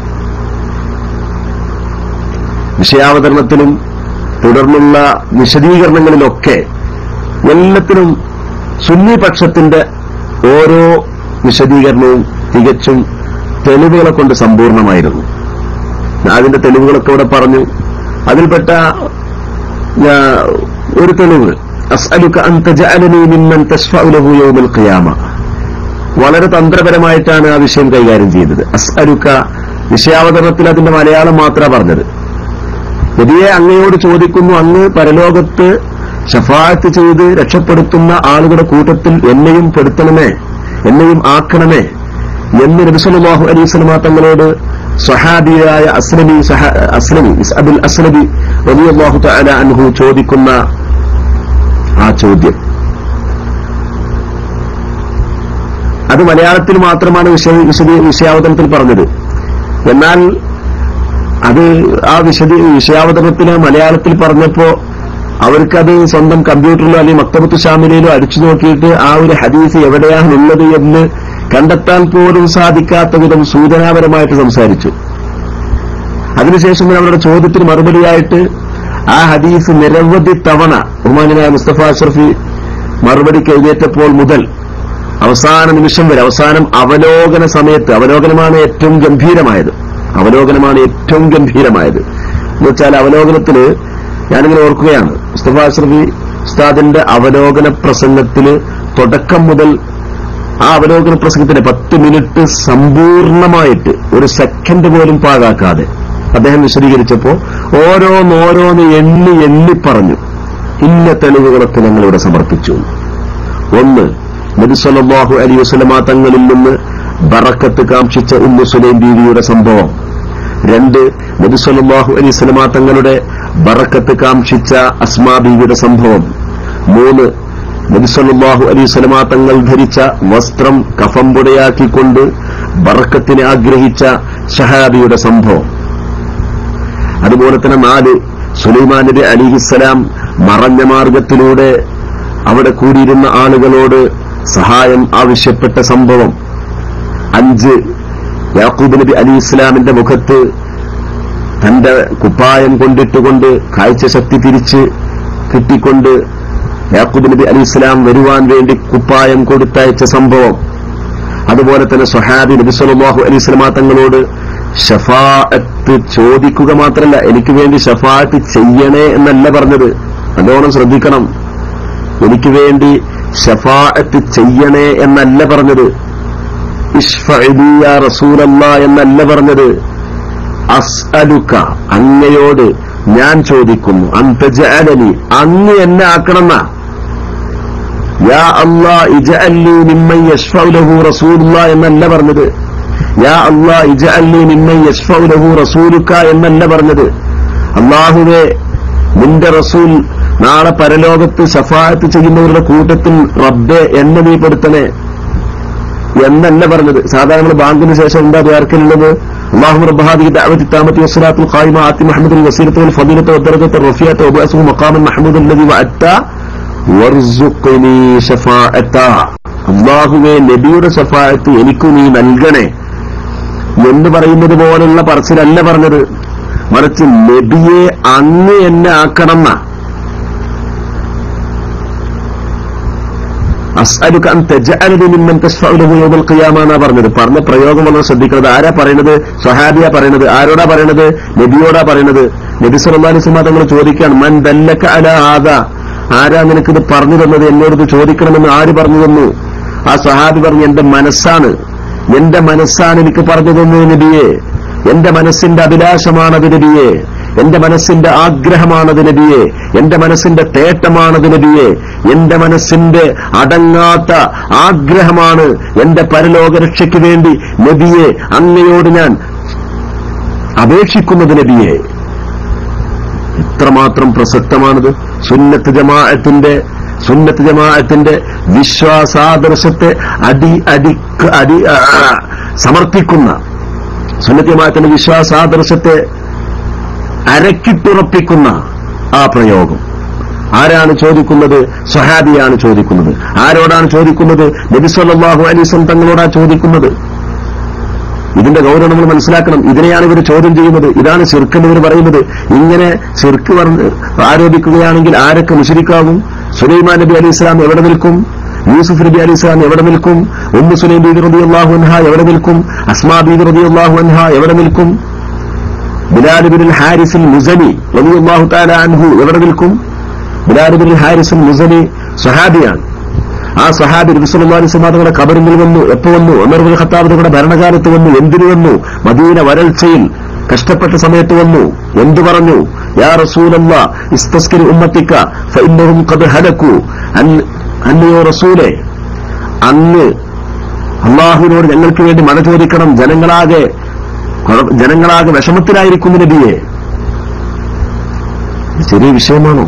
Speaker 1: വിഷയാവതരണത്തിലും തുടർന്നുള്ള വിശദീകരണങ്ങളിലൊക്കെ എല്ലാത്തിനും സുന്നി പക്ഷത്തിന്റെ ഓരോ വിശദീകരണവും തികച്ചും തെളിവുകളെ കൊണ്ട് സമ്പൂർണമായിരുന്നു അതിന്റെ തെളിവുകളൊക്കെ ഇവിടെ പറഞ്ഞു അതിൽപ്പെട്ട ആ, ഒരു തെളിവ് അസ്അലുക അൻ തജഅലനി മിമ്മൻ തശ്ഫഉ ലഹു യൗമൽ ഖിയാമ വളരെ തന്ത്രപരമായിട്ടാണ് ആ വിഷയം കൈകാര്യം ചെയ്തത് അസ്അലുക വിഷയാവതരണത്തിൽ അതിന്റെ മലയാളം മാത്രമാണ് പറഞ്ഞത് നബിയെ അങ്ങയോട് ചോദിക്കുന്നു അങ്ങ് പരലോകത്ത് ഷഫായത്ത് ചെയ്ത് രക്ഷപ്പെടുത്തുന്ന ആളുകളുടെ കൂട്ടത്തിൽ എന്നെയും പെടുത്തണമേ എന്നെയും ആക്കണമേ എന്ന് നബിസലാഹു അലൈസ്ലമ തങ്ങളോട് സഹാബിയായ അസ്ലമി സഹ- അസ്ലമി അബുൽ അസ്ലബി റളിയല്ലാഹു തആല അൻഹു ചോദിക്കുന്ന ആ ചോദ്യം അത് മലയാളത്തിൽ മാത്രമാണ് വിഷയ വിശദീ- വിഷയാവതരണത്തിൽ പറഞ്ഞത് എന്നാൽ അത് ആ വിശദ വിഷയാവതരണത്തിന് മലയാളത്തിൽ പറഞ്ഞപ്പോ അവർക്കത് സ്വന്തം കമ്പ്യൂട്ടറിലോ അല്ലെങ്കിൽ മക്തബത്ത് ഷാമിലയിലോ അടിച്ചു നോക്കിയിട്ട് ആ ഒരു ഹദീസ് എവിടെയാണുള്ളത് എന്ന് കണ്ടെത്താൻ പോലും സാധിക്കാത്ത വിധം സൂചനാപരമായിട്ട് സംസാരിച്ചു അതിനുശേഷം പിന്നെ അവരുടെ ചോദ്യത്തിന് മറുപടിയായിട്ട് ആ ഹദീസ് നിരവധി തവണ ബഹുമാനായ മുസ്തഫ അഷ്റഫി മറുപടി കൈകേറ്റപ്പോൾ മുതൽ അവസാന നിമിഷം വരെ അവസാനം അവലോകന സമയത്ത് അവലോകനമാണ് ഏറ്റവും ഗംഭീരമായത് അവലോകനമാണ് ഏറ്റവും ഗംഭീരമായത് എന്ന് വെച്ചാൽ അവലോകനത്തില് ഞാനിങ്ങനെ ഓർക്കുകയാണ് മുസ്തഫ അഷ്റഫി ഉസ്താദിന്റെ അവലോകന പ്രസംഗത്തില് തുടക്കം മുതൽ ആ അവലോകന പ്രസംഗത്തിന് പത്ത് മിനിറ്റ് സമ്പൂർണമായിട്ട് ഒരു സെക്കൻഡ് പോലും പാഴാക്കാതെ അദ്ദേഹം വിശദീകരിച്ചപ്പോ ഓരോന്നോരോന്ന് എണ്ണി എണ്ണി പറഞ്ഞു ഇന്ന തെളിവുകളൊക്കെ ഞങ്ങൾ ഇവിടെ സമർപ്പിച്ചു ഒന്ന് നബിസ്വല്ലാഹു അലി വസ്ലമ തങ്ങളിൽ നിന്ന് ബറക്കത്ത് കാംക്ഷിച്ച ഉമ്മു സുലൈം ബീവിയുടെ സംഭവം രണ്ട് നബിസ്വല്ലാഹു അലൈഹി സ്വലമ തങ്ങളുടെ ബറക്കത്ത് കാംക്ഷിച്ച അസ്മാ ബീവിയുടെ സംഭവം മൂന്ന് നബിസ്വല്ലാഹു അലൈഹി സ്വലമ തങ്ങൾ ധരിച്ച വസ്ത്രം കഫംപുടയാക്കിക്കൊണ്ട് ബറക്കത്തിനെ ആഗ്രഹിച്ച ഷഹാബിയുടെ സംഭവം അതുപോലെ തന്നെ നാല് സുലൈമാൻ നബി അലിഹിസ്സലാം മറഞ്ഞ മാർഗത്തിലൂടെ അവിടെ കൂടിയിരുന്ന ആളുകളോട് സഹായം ആവശ്യപ്പെട്ട സംഭവം അഞ്ച് യാക്കൂബ് നബി അലി ഇസ്ലാമിന്റെ മുഖത്ത് തന്റെ കുപ്പായം കൊണ്ടിട്ടുകൊണ്ട് കാഴ്ചശക്തി തിരിച്ച് കിട്ടിക്കൊണ്ട് യാക്കൂബ് നബി അലി ഇസ്ലാം വരുവാൻ വേണ്ടി കുപ്പായം കൊടുത്തയച്ച സംഭവം അതുപോലെ തന്നെ സ്വഹാബി നബി സല്ലല്ലാഹു അലൈഹി സ്വലമാ തങ്ങളോട് ഷഫാഅത്ത് ചോദിക്കുക മാത്രമല്ല എനിക്ക് വേണ്ടി ഷഫാഅത്ത് ചെയ്യണേ എന്നല്ല പറഞ്ഞത് നല്ലോണം ശ്രദ്ധിക്കണം എനിക്ക് വേണ്ടി ഷഫാഅത്ത് ചെയ്യണേ എന്നല്ല പറഞ്ഞത് ഇഷ്ഫഇലിയ റസൂലല്ല എന്നല്ല പറഞ്ഞത് അസ്അലുക അങ്ങയോട് ഞാൻ ചോദിക്കുന്നു അന്തജഅലനി അങ്ങ് എന്നെ ആക്കണമെന്ന യാ അല്ലാ ഇജഅല്ലി മിമ്മൻ യശ്ഫഉ ലഹു റസൂലുള്ള എന്നല്ല പറഞ്ഞത് യാ അല്ലാ ഇജഅല്ലി മിമ്മൻ യശ്ഫഉ ലഹു റസൂലുക എന്നല്ല പറഞ്ഞത് അള്ളാഹുവേ നിന്റെ റസൂൽ നാളെ പരലോകത്ത് ശഫായത്ത് ചെയ്യുന്നവരുടെ കൂട്ടത്തിൽ റബ്ബെ എന്നെ നീ പെടുത്തണേ എന്നല്ല പറഞ്ഞത് സാധാരണ നമ്മൾ ബാങ്കിന് ശേഷം എന്താ ദ്വാർക്കലുള്ളത് اللهم رب هذه الدعوة التامة والصلاة القائمة آت محمد الوسيلة والفضيلة والدرجة الرفيعة وبأسه مقاما محمودا الذي وعدته വർസുഖ്നി ഷഫാഅത്ത അള്ളാഹുവേ നബിയുടെ ഷഫാഅത്ത് എനിക്കു നീ നൽകണേ എന്ന് പറയുന്നത് പോലുള്ള പറച്ചിലല്ല പറഞ്ഞത് മറിച്ച് നബിയെ അങ്ങ് എന്നെ ആക്കണം അസ്അലുക അൻ തജഅലനി മിമ്മൻ തശ്ഫഉ ലഹു യൗമൽ ഖിയാമ എന്നാ പറഞ്ഞത് പറഞ്ഞ പ്രയോഗം വളരെ ശ്രദ്ധിക്കുന്നത് ആരാ പറയണത് സഹാബിയാ പറയണത് ആരോടാ പറയണത് നബിയോടാ പറയണത് നബി സല്ലല്ലാഹു അലൈഹി വസല്ലം തങ്ങൾ ചോദിക്കുകയാണ് മൻ ദല്ലക അലാ ആദാ ആരാ നിനക്കിത് പറഞ്ഞു തന്നത് എന്നോട് ചോദിക്കണമെന്ന് ആര് പറഞ്ഞു തന്നു ആ സഹാബി പറഞ്ഞു എന്റെ മനസ്സാണ് എന്റെ മനസ്സാണ് എനിക്ക് പറഞ്ഞു തന്നത് നബിയെ എന്റെ മനസ്സിന്റെ അഭിലാഷമാണത് നബിയെ എന്റെ മനസ്സിന്റെ ആഗ്രഹമാണത് നബിയെ എന്റെ മനസ്സിന്റെ തേട്ടമാണത് നബിയെ എന്റെ മനസ്സിന്റെ അടങ്ങാത്ത ആഗ്രഹമാണ് എന്റെ പരലോകരക്ഷയ്ക്ക് വേണ്ടി നബിയെ അങ്ങയോട് ഞാൻ അപേക്ഷിക്കുന്നത് നബിയെ എത്രമാത്രം പ്രസക്തമാണിത് സുന്നത്ത് ജമാഅത്തിന്റെ സുന്നത്ത് ജമാഅത്തിന്റെ വിശ്വാസാദർശത്തെ അടി അടി അടി ആ, സമർപ്പിക്കുന്ന സുന്നത്ത് ജമാഅത്തിന്റെ വിശ്വാസാദർശത്തെ അരക്കിട്ടുറപ്പിക്കുന്ന ആ പ്രയോഗം ആരാണ് ചോദിക്കുന്നത് സഹാബിയാണ് ചോദിക്കുന്നത് ആരോടാണ് ചോദിക്കുന്നത് നബിസ്വല്ലാഹു അലീസം തങ്ങളോടാ ചോദിക്കുന്നത് ഇതിന്റെ ഗൗരവം നമ്മൾ മനസ്സിലാക്കണം ഇതിനെയാണ് ഇവർ ചോദ്യം ചെയ്യുന്നത് ഇതാണ് ശിർക്ക് ഇവർ പറയുന്നത് ഇങ്ങനെ ശിർക്ക് പറഞ്ഞ് ആരോപിക്കുകയാണെങ്കിൽ ആരൊക്കെ മുഷരിക്കാകും സുലൈമാൻ നബി അലി ഇസ്ലാം എവിടെ നിൽക്കും യൂസുഫ് നബി അലി ഇസ്ലാം എവിടെ നിൽക്കും ഉമ്മു സുലൈം ബീബി റബി അള്ളാഹു അൻഹ എവിടെ നിൽക്കും അസ്മാ ബീബി റബി അള്ളാഹു അൻഹ എവിടെ നിൽക്കും ബിലാൽ ബിൻ ഹാരിസിൽ മുസനി റബി അള്ളാഹു താല അൻഹു എവിടെ നിൽക്കും ബിലാൽ ബിൻ ഹാരിസിൽ മുസനി സഹാബിയാണ് ആ സഹാബി നബിസ്വല്ലാസ്മാതങ്ങളുടെ കബറിൽ വന്നു എപ്പോ വന്നു അമർ ബിൻ ഖത്താബ് തങ്ങളുടെ ഭരണകാലത്ത് വന്നു എന്തിനു വന്നു മദീന വരൾച്ചയിൽ കഷ്ടപ്പെട്ട സമയത്ത് വന്നു എന്തു പറഞ്ഞു യാ റസൂലല്ല ഇസ്തസ്കിരി ഉമ്മത്തിക്ക ഫഇന്നഹും ഖദ് ഹലകു അൻ- അല്ലയോ റസൂലെ അങ്ങ് അള്ളാഹുവിനോട് ഞങ്ങൾക്ക് വേണ്ടി മഴ ചോദിക്കണം ജനങ്ങളാകെ കുഴ- ജനങ്ങളാകെ വിഷമത്തിലായിരിക്കുന്നു നബിയെ ഇത് ചെറിയ വിഷയമാണോ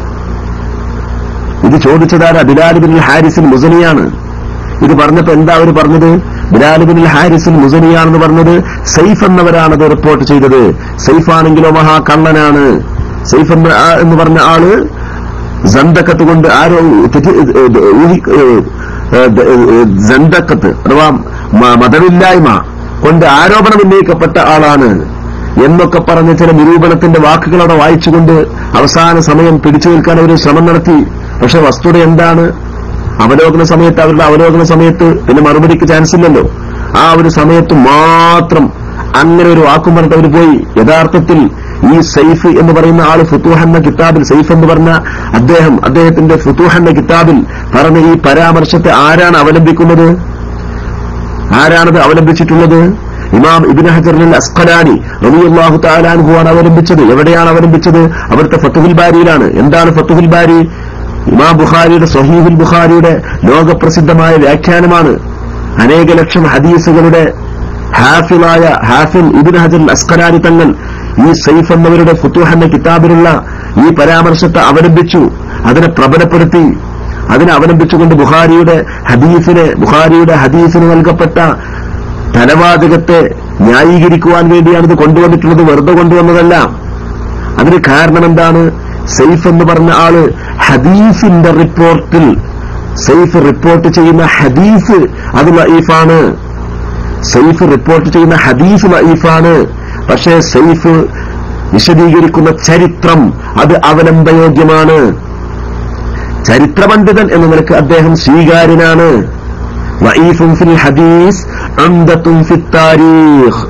Speaker 1: ഇത് ചോദിച്ചതാരാ ബിലാൽ ബിൻ ഹാരിസിൻ മുസനിയാണ് ഇത് പറഞ്ഞപ്പോ എന്താ അവർ പറഞ്ഞത് ബിലാൽ ബിൻ ഹാരിസിൻ മുസനിയാണെന്ന് പറഞ്ഞത് സൈഫ് എന്നവരാണത് റിപ്പോർട്ട് ചെയ്തത് സൈഫ് ആണെങ്കിലോ മഹാ കള്ളനാണ് സൈഫ് എന്ന ആ- എന്ന് പറഞ്ഞ ആള് ജന്തക്കത്ത് കൊണ്ട് ആരോ തെറ്റി ഊഹി- ഏഹ്, ഏഹ്, ജന്തക്കത്ത് അഥവാ മ- മതമില്ലായ്മ കൊണ്ട് ആരോപണം ഉന്നയിക്കപ്പെട്ട ആളാണ് എന്നൊക്കെ പറഞ്ഞ ചില നിരൂപണത്തിന്റെ വാക്കുകൾ അവിടെ വായിച്ചുകൊണ്ട് അവസാന സമയം പിടിച്ചു നിൽക്കാൻ അവർ ശ്രമം നടത്തി പക്ഷെ വസ്തുത എന്താണ് അവലോകന സമയത്ത് അവരുടെ അവലോകന സമയത്ത് പിന്നെ മറുപടിക്ക് ചാൻസ് ഇല്ലല്ലോ ആ ഒരു സമയത്ത് മാത്രം അങ്ങനെ ഒരു വാക്കും പറഞ്ഞിട്ട് അവർ പോയി യഥാർത്ഥത്തിൽ ഈ സൈഫ് എന്ന് പറയുന്ന ആള് ഫുത്തൂഹ് എന്ന കിതാബിൽ സൈഫ് എന്ന് പറഞ്ഞ അദ്ദേഹം അദ്ദേഹത്തിന്റെ ഫുത്തൂഹ് എന്ന കിതാബിൽ പറഞ്ഞ ഈ പരാമർശത്തെ ആരാണ് അവലംബിക്കുന്നത് ആരാണത് അവലംബിച്ചിട്ടുള്ളത് ഇമാം ഇബിൻ ഹജറിൽ അസ്ഖലാനി റബിയുല്ലാഹു താലാൻഹുവാണ് അവലംബിച്ചത് എവിടെയാണ് അവലംബിച്ചത് അവിടുത്തെ ഫത്തുഹുൽ ബാരിയിലാണ് എന്താണ് ഫത്തുഹുൽ ബാരി ഇമാം ബുഖാരിയുടെ സഹീഹുൽ ബുഖാരിയുടെ ലോകപ്രസിദ്ധമായ വ്യാഖ്യാനമാണ് അനേക ലക്ഷം ഹദീസുകളുടെ ഹാഫിളായ ഹാഫിൽ ഇബിൻ ഹജർ അസ്ഖലാനി തങ്ങൾ ഈ സൈഫ് എന്നവരുടെ ഫുത്തുഹ് എന്ന കിതാബിലുള്ള ഈ പരാമർശത്തെ അവലംബിച്ചു അതിനെ പ്രബലപ്പെടുത്തി അതിനെ അവലംബിച്ചുകൊണ്ട് ബുഖാരിയുടെ ഹദീസിനെ ബുഖാരിയുടെ ഹദീസിന് നൽകപ്പെട്ട തലവാചകത്തെ ന്യായീകരിക്കുവാൻ വേണ്ടിയാണ് ഇത് കൊണ്ടുവന്നിട്ടുള്ളത് വെറുതെ കൊണ്ടുവന്നതല്ല അതിന് കാരണം എന്താണ് സെയ്ഫ് എന്ന് പറഞ്ഞ ആള് ഹദീസിന്റെ റിപ്പോർട്ടിൽ സെയ്ഫ് റിപ്പോർട്ട് ചെയ്യുന്ന ഹദീസ് അത് ലഈഫാണ് സെയ്ഫ് റിപ്പോർട്ട് ചെയ്യുന്ന ഹദീസ് ലഈഫാണ് പക്ഷേ സെയ്ഫ് വിശദീകരിക്കുന്ന ചരിത്രം അത് അവലംബയോഗ്യമാണ് ചരിത്രപണ്ഡിതൻ എന്ന നിലക്ക് അദ്ദേഹം സ്വീകാര്യനാണ് വഈഫും ഫിൽ ഹദീസ് അംദത്തും ഫിൽ താരീഖ്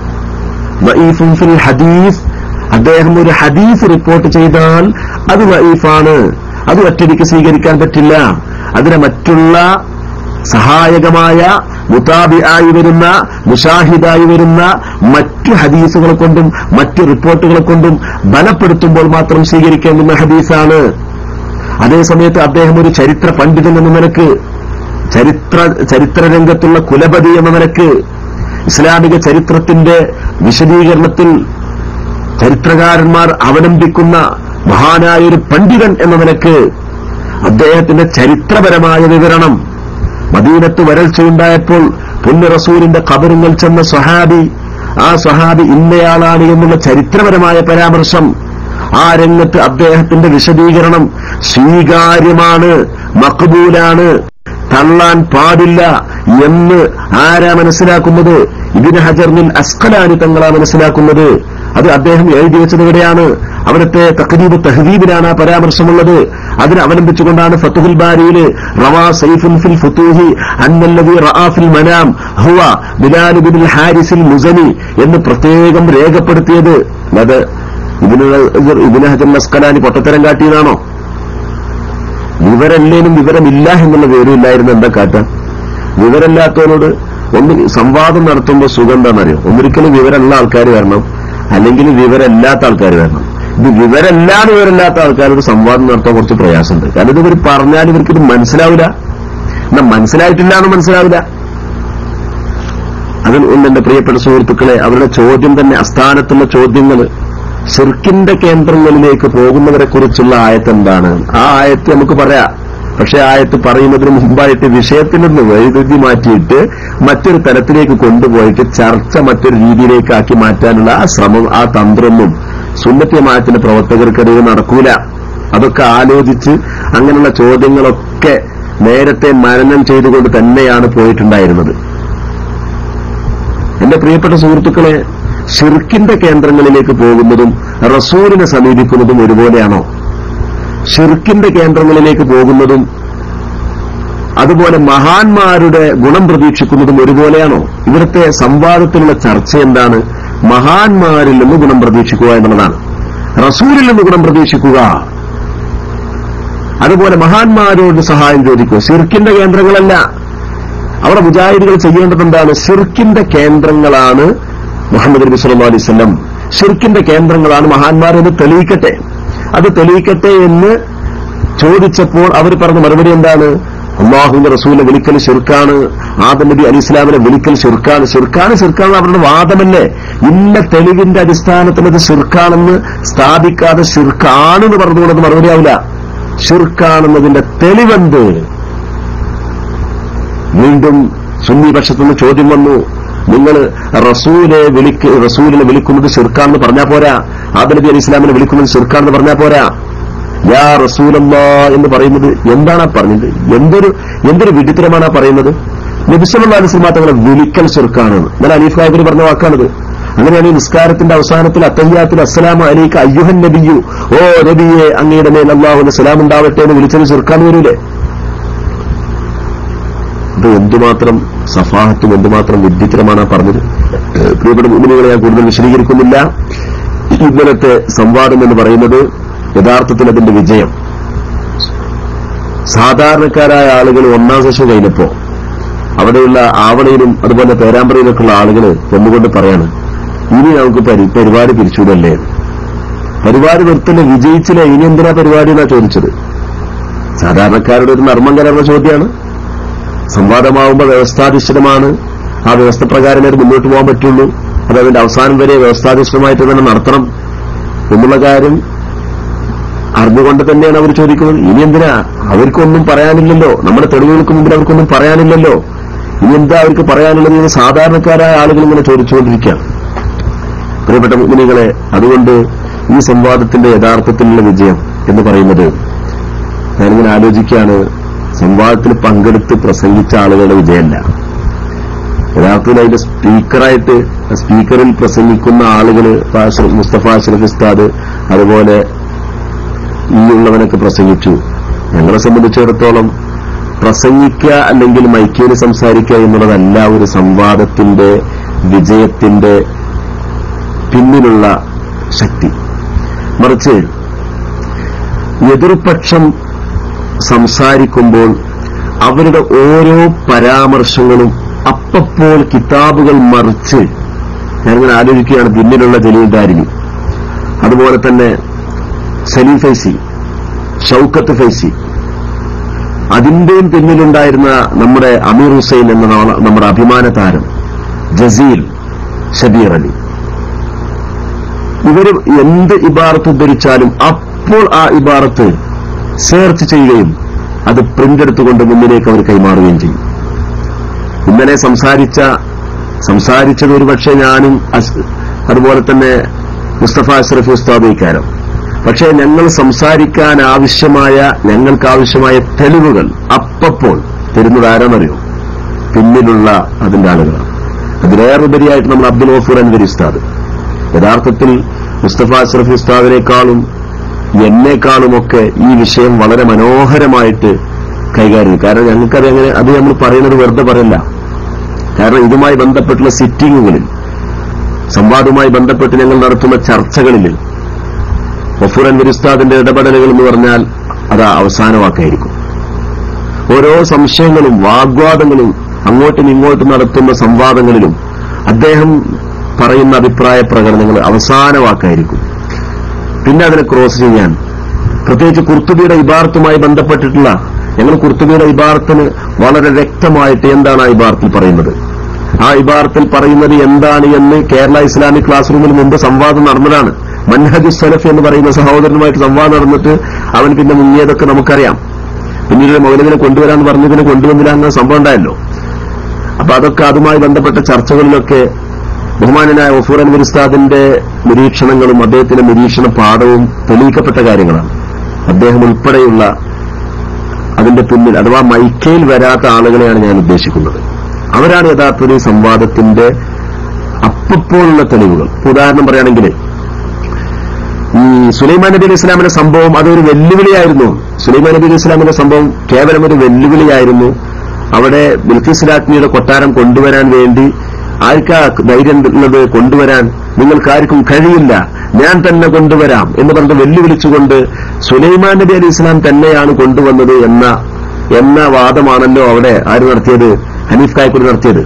Speaker 1: വഈഫും ഫിൽ ഹദീസ് അദ്ദേഹം ഒരു ഹദീസ് റിപ്പോർട്ട് ചെയ്താൽ അത് വഈഫാണ് അത് ഒറ്റയ്ക്ക് സ്വീകരിക്കാൻ പറ്റില്ല അതിനെ മറ്റുള്ള സഹായകമായ മുതാബിയായി വരുന്ന മുഷാഹിദായി വരുന്ന മറ്റു ഹദീസുകളെ കൊണ്ടും മറ്റു റിപ്പോർട്ടുകളെ കൊണ്ടും ബലപ്പെടുത്തുമ്പോൾ മാത്രം സ്വീകരിക്കേണ്ടുന്ന ഹദീസാണ് അതേസമയത്ത് അദ്ദേഹം ഒരു ചരിത്ര പണ്ഡിതൻ എന്ന നിലക്ക് ചരിത്ര ചരിത്രരംഗത്തുള്ള കുലപതി എന്ന നിലക്ക് ഇസ്ലാമിക ചരിത്രത്തിന്റെ വിശദീകരണത്തിൽ ചരിത്രകാരന്മാർ അവലംബിക്കുന്ന മഹാനായ ഒരു പണ്ഡിതൻ എന്ന നിലക്ക് അദ്ദേഹത്തിന്റെ ചരിത്രപരമായ വിവരണം മദീനത്ത് വരൾച്ചയുണ്ടായപ്പോൾ പുണ്യ റസൂലിന്റെ കബറുങ്ങൾ ചെന്ന സ്വഹാബി ആ സ്വഹാബി ഇന്നയാളാണ് എന്നുള്ള ചരിത്രപരമായ പരാമർശം ആ രംഗത്ത് അദ്ദേഹത്തിന്റെ വിശദീകരണം സ്വീകാര്യമാണ് മക്ബൂലാണ് തള്ളാൻ പാടില്ല എന്ന് ആരാ മനസ്സിലാക്കുന്നത് ഇതിന് ഹജർമിൽ അസ്കലാനി തങ്ങളാ മനസ്സിലാക്കുന്നത് അത് അദ്ദേഹം എഴുതി വെച്ചത് എവിടെയാണ് അവിടുത്തെ തഖരീബ് തഹദീബിലാണ് ആ പരാമർശമുള്ളത് അതിനെ അവലംബിച്ചുകൊണ്ടാണ് ഫത്തുഹുൽ ബാരിയിൽ റവാ സൈഫുൻ ഫിൽ ഫുത്തൂഹി അന്നല്ലദി റആ ഫിൽ മനാം ഹുവ ബിലാൽ ബിൻ ഹാരിസിൽ മുസനി എന്ന് പ്രത്യേകം രേഖപ്പെടുത്തിയത് അത് ഇബിന് ഇബിന് ഹജർ അസ്കലാനി പൊട്ടത്തരം കാട്ടിയതാണോ വിവരല്ലേനും വിവരമില്ല എന്നുള്ള വിവരമില്ലായിരുന്നു എന്താ കാട്ട വിവരമില്ലാത്തവരോട് ഒന്ന് സംവാദം നടത്തുമ്പോൾ സുഖം എന്താണെന്നറിയോ ഒന്നിരിക്കലും വിവരമുള്ള ആൾക്കാർ വരണം അല്ലെങ്കിൽ വിവരമില്ലാത്ത ആൾക്കാർ വരണം ഇത് വിവരമില്ലാതെ വിവരമില്ലാത്ത ആൾക്കാരോട് സംവാദം നടത്താൻ കുറച്ച് പ്രയാസമുണ്ട് കാരണം ഇത് ഇവർ പറഞ്ഞാൽ ഇവർക്കിത് മനസ്സിലാവില്ല എന്നാ മനസ്സിലായിട്ടില്ല എന്ന് മനസ്സിലാവില്ല അതിൽ ഒന്ന് എന്റെ പ്രിയപ്പെട്ട സുഹൃത്തുക്കളെ അവരുടെ ചോദ്യം തന്നെ അസ്ഥാനത്തുള്ള ചോദ്യങ്ങൾ ഷിർക്കിന്റെ കേന്ദ്രങ്ങളിലേക്ക് പോകുന്നവരെ കുറിച്ചുള്ള ആയത്ത് എന്താണ് ആ ആയത്ത് നമുക്ക് പറയാം പക്ഷെ ആയത്ത് പറയുന്നതിന് മുമ്പായിട്ട് വിഷയത്തിൽ നിന്ന് വൈദ്യുതി മാറ്റിയിട്ട് മറ്റൊരു തലത്തിലേക്ക് കൊണ്ടുപോയിട്ട് ചർച്ച മറ്റൊരു രീതിയിലേക്കാക്കി മാറ്റാനുള്ള ആ ശ്രമം ആ തന്ത്രമൊന്നും സുന്നത്യമായത്തിന്റെ പ്രവർത്തകർക്കിടയിൽ നടക്കൂല അതൊക്കെ ആലോചിച്ച് അങ്ങനെയുള്ള ചോദ്യങ്ങളൊക്കെ നേരത്തെ മനനം ചെയ്തുകൊണ്ട് തന്നെയാണ് പോയിട്ടുണ്ടായിരുന്നത് എന്റെ പ്രിയപ്പെട്ട സുഹൃത്തുക്കളെ ഷിർക്കിന്റെ കേന്ദ്രങ്ങളിലേക്ക് പോകുന്നതും റസൂലിനെ സമീപിക്കുന്നതും ഒരുപോലെയാണോ ഷിർക്കിന്റെ കേന്ദ്രങ്ങളിലേക്ക് പോകുന്നതും അതുപോലെ മഹാന്മാരുടെ ഗുണം പ്രതീക്ഷിക്കുന്നതും ഒരുപോലെയാണോ ഇവിടുത്തെ സംവാദത്തിലുള്ള ചർച്ച എന്താണ് മഹാന്മാരിൽ നിന്ന് ഗുണം പ്രതീക്ഷിക്കുക എന്നുള്ളതാണ് റസൂലിൽ നിന്ന് ഗുണം പ്രതീക്ഷിക്കുക അതുപോലെ മഹാന്മാരോട് സഹായം ചോദിക്കുക ഷിർക്കിന്റെ കേന്ദ്രങ്ങളല്ല അവിടെ മുജാഹിദുകൾ ചെയ്യേണ്ടത് എന്താണ് ഷിർക്കിന്റെ കേന്ദ്രങ്ങളാണ് മുഹമ്മദ് നബി സല്ലല്ലാഹു അലൈഹി വസല്ലം ഷിർക്കിന്റെ കേന്ദ്രങ്ങളാണ് മഹാന്മാർ എന്ന് തെളിയിക്കട്ടെ അത് തെളിയിക്കട്ടെ എന്ന് ചോദിച്ചപ്പോൾ അവർ പറഞ്ഞ മറുപടി എന്താണ് അള്ളാഹുവിന്റെ റസൂലിനെ വിളിക്കൽ ഷിർക്കാണ് ആദം നബി അലി ഇസ്ലാമിനെ വിളിക്കൽ ഷിർക്കാണ് ഷിർക്കാണ് ഷിർക്കാണ് അവരുടെ വാദമല്ലേ ഇന്ന തെളിവിന്റെ അടിസ്ഥാനത്തിൽ അത് ഷിർക്കാണെന്ന് സ്ഥാപിക്കാതെ ഷിർക്കാണെന്ന് പറഞ്ഞുകൊണ്ടത് മറുപടി ആവില്ല ഷിർക്കാണെന്നതിന്റെ തെളിവെന്ത് വീണ്ടും സുന്നി പക്ഷത്തുനിന്ന് ചോദ്യം വന്നു നിങ്ങൾ റസൂലെ വിളിക്ക് റസൂലിനെ വിളിക്കുന്നത് ഷിർക്കാണെന്ന് പറഞ്ഞാൽ പോരാ ആദം നബി അലി ഇസ്ലാമിനെ വിളിക്കുന്നത് ഷിർക്കാണെന്ന് പറഞ്ഞാൽ പോരാ യാ റസൂലല്ല എന്ന് പറയുന്നത് എന്താണ് ആ പറഞ്ഞത് എന്തൊരു എന്തൊരു വിഡിത്തരമാണ് ആ പറയുന്നത് നബിസല്ലാ അലിസ്ലാ തങ്ങളെ വിളിക്കൽ ഷിർക്കാണ് എന്നാൽ അലീഫ് ഖാബിന് പറഞ്ഞ വാക്കാണിത് അങ്ങനെയാണ് ഈ നിസ്കാരത്തിന്റെ അവസാനത്തിൽ അത്തയ്യാത്തിൽ അസ്സലാമു അലൈക്ക് അയ്യുഹൻ നബിയു ഓ നബിയെ അങ്ങയുടെ മേൽ അള്ളാഹുവിന്റെ സലാം ഉണ്ടാവട്ടെ എന്ന് വിളിച്ചത് ഷിർക്കാന്ന് വരൂലേ ഇത് എന്തുമാത്രം സഫാഹത്തും എന്തുമാത്രം വിദ്യുത്തരമാണ് ആ പറഞ്ഞത് ഏഹ് പ്രിയപ്പെട്ട മുമ്പിനുകളെ ഞാൻ കൂടുതൽ വിശദീകരിക്കുന്നില്ല ഇന്നലത്തെ സംവാദം എന്ന് പറയുന്നത് യഥാർത്ഥത്തിൽ അതിന്റെ വിജയം സാധാരണക്കാരായ ആളുകൾ ഒന്നാം സെഷൻ കഴിഞ്ഞപ്പോ അവിടെയുള്ള ആവളയിലും അതുപോലെ പേരാമ്പ്രയിലൊക്കെയുള്ള ആളുകൾ ഒന്നുകൊണ്ട് പറയാണ് ഇനി നമുക്ക് പരി- പരിപാടി പിരിച്ചുവിടല്ലേ പരിപാടി നിർത്തല് വിജയിച്ചില്ല ഇനി എന്തിനാ പരിപാടി എന്നാ ചോദിച്ചത് സാധാരണക്കാരുടെ ഒരു നർമ്മം കലർന്ന ചോദ്യമാണ് സംവാദമാവുമ്പോൾ വ്യവസ്ഥാധിഷ്ഠിതമാണ് ആ വ്യവസ്ഥ പ്രകാരമേ അത് മുന്നോട്ട് പോകാൻ പറ്റുള്ളൂ അത് അതിന്റെ അവസാനം വരെ വ്യവസ്ഥാധിഷ്ഠിതമായിട്ട് തന്നെ നടത്തണം എന്നുള്ള കാര്യം അറിഞ്ഞുകൊണ്ട് തന്നെയാണ് അവർ ചോദിക്കുന്നത് ഇനി എന്തിനാ അവർക്കൊന്നും പറയാനില്ലല്ലോ നമ്മുടെ തെളിവുകൾക്ക് മുമ്പിൽ അവർക്കൊന്നും പറയാനില്ലല്ലോ ഇനി എന്താ അവർക്ക് പറയാനുള്ളത് എന്ന് സാധാരണക്കാരായ ആളുകൾ ഇങ്ങനെ ചോദിച്ചുകൊണ്ടിരിക്കുകയാണ് പ്രിയപ്പെട്ട മുഗ്നികളെ അതുകൊണ്ട് ഈ സംവാദത്തിന്റെ യഥാർത്ഥത്തിലുള്ള വിജയം എന്ന് പറയുന്നത് ഞാനിങ്ങനെ ആലോചിക്കുകയാണ് സംവാദത്തിൽ പങ്കെടുത്ത് പ്രസംഗിച്ച ആളുകളുടെ വിജയമല്ല യഥാർത്ഥത്തിൽ അതിന്റെ സ്പീക്കറായിട്ട് സ്പീക്കറിൽ പ്രസംഗിക്കുന്ന ആളുകൾ മുസ്തഫ അഷ്റഫ് ഉസ്താദ് അതുപോലെ ഈ ഉള്ളവനൊക്കെ പ്രസംഗിച്ചു ഞങ്ങളെ സംബന്ധിച്ചിടത്തോളം പ്രസംഗിക്കുക അല്ലെങ്കിൽ മൈക്കേൽ സംസാരിക്കുക എന്നുള്ളതല്ല ഒരു സംവാദത്തിന്റെ വിജയത്തിന്റെ പിന്നിലുള്ള ശക്തി മറിച്ച് എതിർപക്ഷം സംസാരിക്കുമ്പോൾ അവരുടെ ഓരോ പരാമർശങ്ങളും അപ്പപ്പോൾ കിതാബുകൾ മറിച്ച് ഞാനിങ്ങനെ ആലോചിക്കുകയാണ് പിന്നിലുള്ള ജലീൽ ദാരിണി അതുപോലെ തന്നെ സലീം ഫൈസി ഷൌക്കത്ത് ഫൈസി അതിന്റെയും പിന്നിലുണ്ടായിരുന്ന നമ്മുടെ അമീർ ഹുസൈൻ എന്ന നാള- നമ്മുടെ അഭിമാന താരം ജസീൽ ഷബീർ അലി ഇവർ എന്ത് ഇബാറത്ത് ഉദ്ധരിച്ചാലും അപ്പോൾ ആ ഇബാറത്ത് സെർച്ച് ചെയ്യുകയും അത് പ്രിന്റ് എടുത്തുകൊണ്ട് മുന്നിലേക്ക് അവർ കൈമാറുകയും ചെയ്യും ഇന്നലെ സംസാരിച്ച സംസാരിച്ചത് ഒരുപക്ഷെ ഞാനും അസ്- അതുപോലെ തന്നെ മുസ്തഫ അഷ്റഫ് ഉസ്താദ് ഇക്കാരം പക്ഷേ ഞങ്ങൾ സംസാരിക്കാൻ ആവശ്യമായ ഞങ്ങൾക്ക് ആവശ്യമായ തെളിവുകൾ അപ്പപ്പോൾ തരുന്നത് ആരാണെന്നറിയോ പിന്നിലുള്ള അതിന്റെ ആളുകളാണ് അതിലേറുപരിയായിട്ട് നമ്മൾ അബ്ദുൽ ഗഫൂർ അൻവരി ഉസ്താദ് യഥാർത്ഥത്തിൽ മുസ്തഫ അഷ്റഫ് ഉസ്താദിനേക്കാളും എന്നെക്കാളുമൊക്കെ ഈ വിഷയം വളരെ മനോഹരമായിട്ട് കൈകാര്യം ചെയ്യും. കാരണം ഞങ്ങൾക്കത് അങ്ങനെ അത് നമ്മൾ പറയുന്നത് വെറുതെ പറയല്ല കാരണം ഇതുമായി ബന്ധപ്പെട്ടുള്ള സിറ്റിങ്ങുകളിൽ സംവാദവുമായി ബന്ധപ്പെട്ട് ഞങ്ങൾ നടത്തുന്ന ചർച്ചകളിൽ ഗഫൂർ അൻവരി ഉസ്താദിന്റെ ഇടപെടലുകൾ എന്ന് പറഞ്ഞാൽ അത് അവസാന വാക്കായിരിക്കും ഓരോ സംശയങ്ങളും വാഗ്വാദങ്ങളും അങ്ങോട്ടും ഇങ്ങോട്ടും നടത്തുന്ന സംവാദങ്ങളിലും അദ്ദേഹം പറയുന്ന അഭിപ്രായ പ്രകടനങ്ങൾ അവസാന വാക്കായിരിക്കും പിന്നെ അതിനെ ക്രോസ് ചെയ്യാൻ പ്രത്യേകിച്ച് കുർത്തുബിയുടെ ഇബാർത്തുമായി ബന്ധപ്പെട്ടിട്ടുള്ള ഞങ്ങൾ കുർത്തുബിയുടെ ഇബാർത്തിന് വളരെ വ്യക്തമായിട്ട് എന്താണ് ആ ഇബാർത്തിൽ പറയുന്നത് ആ ഇബാർത്തിൽ പറയുന്നത് എന്താണ് എന്ന് കേരള ഇസ്ലാമിക് ക്ലാസ് റൂമിന് മുമ്പ് സംവാദം നടന്നതാണ് മൻഹജു സലഫ് എന്ന് പറയുന്ന സഹോദരനുമായിട്ട് സംവാദം നടന്നിട്ട് അവൻ പിന്നെ മുങ്ങിയതൊക്കെ നമുക്കറിയാം പിന്നീട് മൗലവിനെ കൊണ്ടുവരാന്ന് പറഞ്ഞതിനെ കൊണ്ടുവന്നില്ല എന്ന സംഭവം ഉണ്ടായല്ലോ അപ്പൊ അതൊക്കെ അതുമായി ബന്ധപ്പെട്ട ചർച്ചകളിലൊക്കെ ബഹുമാനനായ ഒഫൂർ അൻവർ ഉസ്താദിന്റെ നിരീക്ഷണങ്ങളും അദ്ദേഹത്തിന്റെ നിരീക്ഷണ പാഠവും തെളിയിക്കപ്പെട്ട കാര്യങ്ങളാണ് അദ്ദേഹം ഉൾപ്പെടെയുള്ള അതിന്റെ പിന്നിൽ അഥവാ മൈക്കയിൽ വരാത്ത ആളുകളെയാണ് ഞാൻ ഉദ്ദേശിക്കുന്നത് അവരാണ് യഥാർത്ഥത്തിൽ ഈ സംവാദത്തിന്റെ അപ്പപ്പോഴുള്ള തെളിവുകൾ ഇപ്പൊ ഉദാഹരണം പറയുകയാണെങ്കിൽ ഈ സുലൈമാൻ നബി അലൈഹി ഇസ്ലാമിന്റെ സംഭവം അതൊരു വെല്ലുവിളിയായിരുന്നു സുലൈമാൻ നബി അലൈഹി ഇസ്ലാമിന്റെ സംഭവം കേവലം ഒരു വെല്ലുവിളിയായിരുന്നു അവിടെ ബിൽക്കിസ് രാജ്ഞിയുടെ കൊട്ടാരം കൊണ്ടുവരാൻ വേണ്ടി ആർക്കാ ധൈര്യം ഉള്ളത് കൊണ്ടുവരാൻ നിങ്ങൾക്ക് ആർക്കും കഴിയില്ല ഞാൻ തന്നെ കൊണ്ടുവരാം എന്ന് പറഞ്ഞ് വെല്ലുവിളിച്ചുകൊണ്ട് സുലൈമാൻ നബി അലി ഇസ്ലാം തന്നെയാണ് കൊണ്ടുവന്നത് എന്ന എന്ന വാദമാണല്ലോ അവിടെ ആര് നടത്തിയത് ഹനീഫ് കായ്ക്കുടി നടത്തിയത്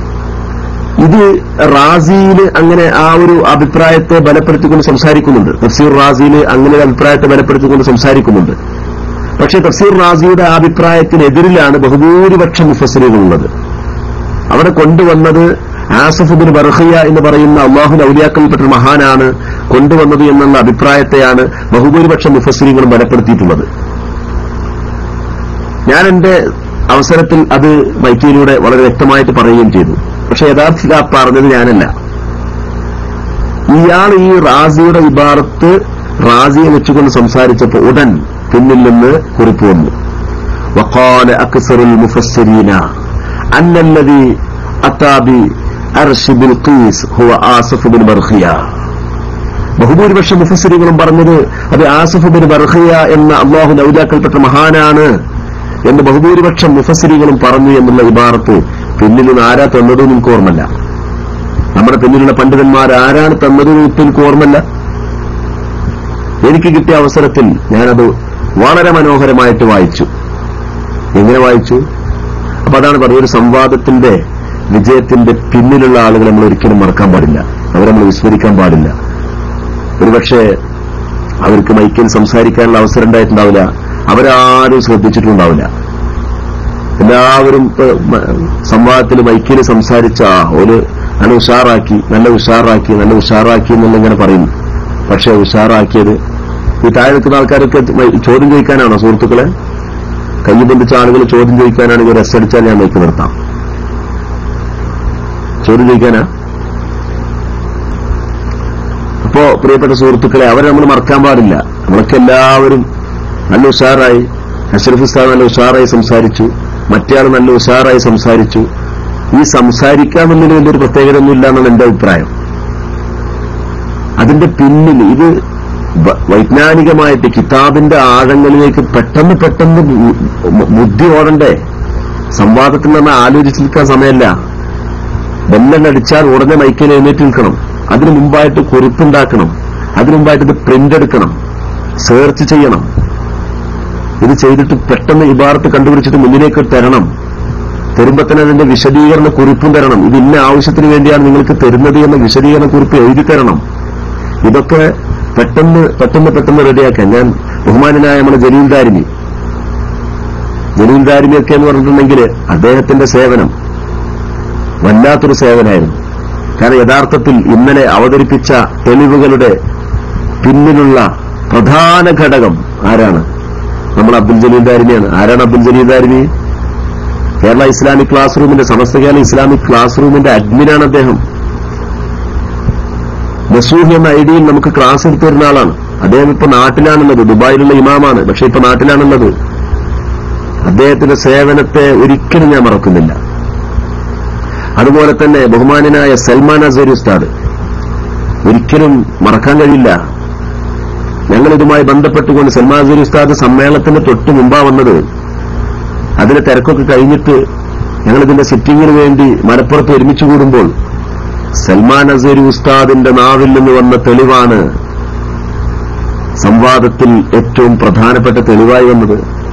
Speaker 1: ഇത് റാസിയിൽ അങ്ങനെ ആ ഒരു അഭിപ്രായത്തെ ബലപ്പെടുത്തിക്കൊണ്ട് സംസാരിക്കുന്നുണ്ട് തഫ്സീർ റാസിയിൽ അങ്ങനെ ഒരു അഭിപ്രായത്തെ ബലപ്പെടുത്തിക്കൊണ്ട് സംസാരിക്കുന്നുണ്ട് പക്ഷേ തഫ്സീർ റാസിയുടെ ആ അഭിപ്രായത്തിനെതിരിലാണ് ബഹുഭൂരിപക്ഷം മുഫസലുകളുള്ളത് അവിടെ കൊണ്ടുവന്നത് ആസഫുബിൻ ബർഹിയ എന്ന് പറയുന്ന അള്ളാഹുൽ ഔലിയാക്കൽപ്പെട്ട ഒരു മഹാനാണ് കൊണ്ടുവന്നത് എന്നുള്ള അഭിപ്രായത്തെയാണ് ബഹുഭൂരിപക്ഷം മുഫസ്സിരികളും ബലപ്പെടുത്തിയിട്ടുള്ളത് ഞാൻ എന്റെ അവസരത്തിൽ അത് മൈക്കിയിലൂടെ വളരെ വ്യക്തമായിട്ട് പറയുകയും ചെയ്തു പക്ഷെ യഥാർത്ഥത്തിൽ ആ പറഞ്ഞത് ഞാനല്ല ഇയാൾ ഈ റാസിയുടെ ഇബാറത്ത് റാസിയെ വെച്ചുകൊണ്ട് സംസാരിച്ചപ്പോൾ ഉടൻ പിന്നിൽ നിന്ന് കുറിപ്പ് വന്നു وقال أكثر المفسرين أن الذي أتى بأرش بلقيس هو آصف بن برخيا ബഹുഭൂരിപക്ഷ മുഫസ്സിരികളും പറഞ്ഞത് അത് ആസഫ് ബിൻ ബർഹിയ എന്ന അള്ളാഹു നൗജാക്കൽപ്പെട്ട മഹാനാണ് എന്ന് ബഹുഭൂരിപക്ഷം മുഫസ്സിരികളും പറഞ്ഞു എന്നുള്ള ഇബാറത്ത് പിന്നിൽ നിന്ന് ആരാ തന്നതെന്ന് എനിക്ക് ഓർമ്മല്ല നമ്മുടെ പിന്നിലുള്ള പണ്ഡിതന്മാർ ആരാണ് തന്നതെന്ന് ഇപ്പം എനിക്ക് ഓർമ്മല്ല എനിക്ക് കിട്ടിയ അവസരത്തിൽ ഞാനത് വളരെ മനോഹരമായിട്ട് വായിച്ചു എങ്ങനെ വായിച്ചു അപ്പൊ അതാണ് പറയുക ഒരു സംവാദത്തിന്റെ വിജയത്തിന്റെ പിന്നിലുള്ള ആളുകളെ നമ്മൾ ഒരിക്കലും മറക്കാൻ പാടില്ല അവരെ നമ്മൾ വിസ്മരിക്കാൻ പാടില്ല ഒരുപക്ഷെ അവർക്ക് മൈക്കിൽ സംസാരിക്കാനുള്ള അവസരം ഉണ്ടായിട്ടുണ്ടാവില്ല അവരാരും ശ്രദ്ധിച്ചിട്ടുണ്ടാവില്ല എല്ലാവരും ഇപ്പൊ മ- സംവാദത്തിൽ മൈക്കിൽ സംസാരിച്ച ആ, ഒരു നല്ല ഉഷാറാക്കി നല്ല ഉഷാറാക്കി നല്ല ഉഷാറാക്കി എന്നുള്ള ഇങ്ങനെ പറയുന്നു പക്ഷെ ഉഷാറാക്കിയത് ഈ താഴെ നിൽക്കുന്ന ആൾക്കാരൊക്കെ മൈ- ചോദ്യം ചോദിക്കാനാണോ സുഹൃത്തുക്കളെ കൈ ബന്ധിച്ച ആളുകൾ ചോദ്യം ചോദിക്കാനാണെങ്കിൽ ഒരു എസ് അടിച്ചാൽ ഞാൻ മൈക്ക് നിർത്താം ചോദ്യം ചോദിക്കാനാ അപ്പോ പ്രിയപ്പെട്ട സുഹൃത്തുക്കളെ അവരെ നമ്മൾ മറക്കാൻ പാടില്ല നമ്മളൊക്കെ എല്ലാവരും നല്ല ഉഷാറായി അഷറഫ് ഉസ്താദ് നല്ല ഉഷാറായി സംസാരിച്ചു മറ്റേയാൾ നല്ല ഉഷാറായി സംസാരിച്ചു ഈ സംസാരിക്കാമെന്നതിന് വലിയൊരു പ്രത്യേകത ഒന്നുമില്ല എന്നാണ് എന്റെ അഭിപ്രായം അതിന്റെ പിന്നിൽ ഇത് വ- വൈജ്ഞാനികമായിട്ട് കിതാബിന്റെ ആഴങ്ങളിലേക്ക് പെട്ടെന്ന് പെട്ടെന്ന് ബു- ബു- ബുദ്ധി ഓടണ്ടേ സംവാദത്തിൽ നമ്മൾ ആലോചിച്ച് നിൽക്കാൻ സമയമല്ല ബെല്ലടിച്ചാൽ ഉടനെ മൈക്കിൽ എഴുന്നേറ്റ് നിൽക്കണം അതിനു മുമ്പായിട്ട് കുറിപ്പുണ്ടാക്കണം അതിനു മുമ്പായിട്ട് ഇത് പ്രിന്റ് എടുക്കണം സെർച്ച് ചെയ്യണം ഇത് ചെയ്തിട്ട് പെട്ടെന്ന് ഇബാറത്ത് കണ്ടുപിടിച്ചിട്ട് മുന്നിലേക്ക് തരണം തരുമ്പോ തന്നെ അതിന്റെ വിശദീകരണ കുറിപ്പും തരണം ഇത് ഇന്ന ആവശ്യത്തിന് വേണ്ടിയാണ് നിങ്ങൾക്ക് തരുന്നത് എന്ന വിശദീകരണ കുറിപ്പ് എഴുതി തരണം ഇതൊക്കെ പെട്ടെന്ന് പെട്ടെന്ന് പെട്ടെന്ന് റെഡിയാക്കാൻ ഞാൻ ബഹുമാനായ നമ്മുടെ ജലീൽ ദാരിമി ജലീൽ ദാരിമിയൊക്കെ എന്ന് പറഞ്ഞിട്ടുണ്ടെങ്കിൽ അദ്ദേഹത്തിന്റെ സേവനം വല്ലാത്തൊരു സേവനമായിരുന്നു കാരണം യഥാർത്ഥത്തിൽ ഇന്നലെ അവതരിപ്പിച്ച തെളിവുകളുടെ പിന്നിലുള്ള പ്രധാന ഘടകം ആരാണ് നമ്മൾ അബ്ദുൽ ജലീൽ ദാരിമിയാണ് ആരാണ് അബ്ദുൽ ജലീൽ ദാരിമി കേരള ഇസ്ലാമിക് ക്ലാസ് റൂമിന്റെ സമസ്ത കേരള ഇസ്ലാമിക് ക്ലാസ് റൂമിന്റെ അഡ്മിനാണ് അദ്ദേഹം നസൂഹ് എന്ന ഐഡിയിൽ നമുക്ക് ക്ലാസ് എടുത്തു തരുന്ന ആളാണ് അദ്ദേഹം ഇപ്പൊ നാട്ടിലാണുള്ളത് ദുബായിലുള്ള ഇമാമാണ് പക്ഷെ ഇപ്പൊ നാട്ടിലാണുള്ളത് അദ്ദേഹത്തിന്റെ സേവനത്തെ ഒരിക്കലും ഞാൻ മറക്കുന്നില്ല അതുപോലെ തന്നെ ബഹുമാനനായ സൽമാൻ അസരി ഉസ്താദ് ഒരിക്കലും മറക്കാൻ കഴിയില്ല ഞങ്ങൾ ഇതുമായി ബന്ധപ്പെട്ടുകൊണ്ട് സൽമാൻ അസരി ഉസ്താദ് സമ്മേളനത്തിന് തൊട്ട് മുമ്പാ വന്നത് അതിന്റെ തിരക്കൊക്കെ കഴിഞ്ഞിട്ട് ഞങ്ങൾ ഇതിന്റെ സിറ്റിംഗിന് വേണ്ടി മലപ്പുറത്ത് ഒരുമിച്ച് കൂടുമ്പോൾ സൽമാൻ അസരി ഉസ്താദിന്റെ നാവിൽ നിന്ന് വന്ന തെളിവാണ് സംവാദത്തിൽ ഏറ്റവും പ്രധാനപ്പെട്ട തെളിവായി വന്നത്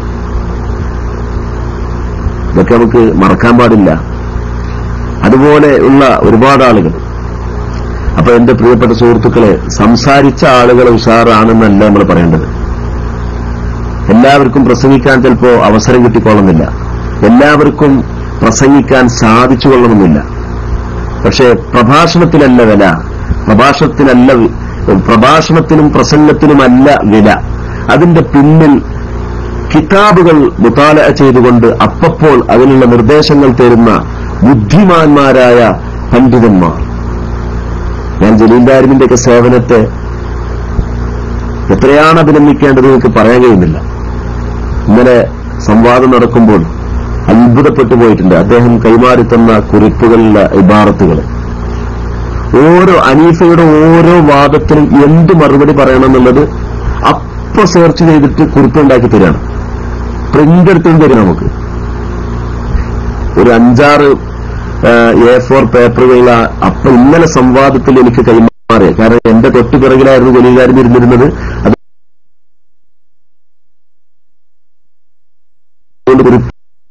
Speaker 1: ഇതൊക്കെ നമുക്ക് മറക്കാൻ പാടില്ല അതുപോലെ ഉള്ള ഒരുപാട് ആളുകൾ അപ്പൊ എന്റെ പ്രിയപ്പെട്ട സുഹൃത്തുക്കളെ സംസാരിച്ച ആളുകൾ ഉഷാറാണെന്നല്ല നമ്മൾ പറയേണ്ടത് എല്ലാവർക്കും പ്രസംഗിക്കാൻ ചിലപ്പോ അവസരം കിട്ടിക്കൊള്ളുന്നില്ല എല്ലാവർക്കും പ്രസംഗിക്കാൻ സാധിച്ചു കൊള്ളണമെന്നില്ല പക്ഷേ പ്രഭാഷണത്തിലല്ല വില പ്രഭാഷണത്തിനല്ല വി- പ്രഭാഷണത്തിനും പ്രസംഗത്തിനുമല്ല വില അതിന്റെ പിന്നിൽ കിതാബുകൾ മുതാല ചെയ്തുകൊണ്ട് അപ്പപ്പോൾ അതിനുള്ള നിർദ്ദേശങ്ങൾ തരുന്ന ബുദ്ധിമാന്മാരായ പണ്ഡിതന്മാർ ഞാൻ ജലീൽദാരിമിന്റെയൊക്കെ സേവനത്തെ എത്രയാണ് അഭിനന്ദിക്കേണ്ടത് എനിക്ക് പറയാൻ കഴിയുന്നില്ല ഇന്നലെ സംവാദം നടക്കുമ്പോൾ അത്ഭുതപ്പെട്ടു പോയിട്ടുണ്ട് അദ്ദേഹം കൈമാറി തന്ന കുറിപ്പുകളിലെ ഇബാറത്തുകൾ ഓരോ അനീഫയുടെ ഓരോ വാദത്തിനും എന്ത് മറുപടി പറയണമെന്നുള്ളത് അപ്പൊ സെർച്ച് ചെയ്തിട്ട് കുറിപ്പുണ്ടാക്കി തരികയാണ് പ്രിന്റ് എടുത്തും തരും നമുക്ക് ഒരു അഞ്ചാറ് എ ഫോർ പേപ്പറുകൾ അപ്പൊ ഇന്നലെ സംവാദത്തിൽ എനിക്ക് കൈമാറി കാരണം എന്റെ തൊട്ടു പിറകിലായിരുന്നു ജലീകാരൻ ഇരുന്നിരുന്നത് അതുകൊണ്ട് കുറിപ്പ്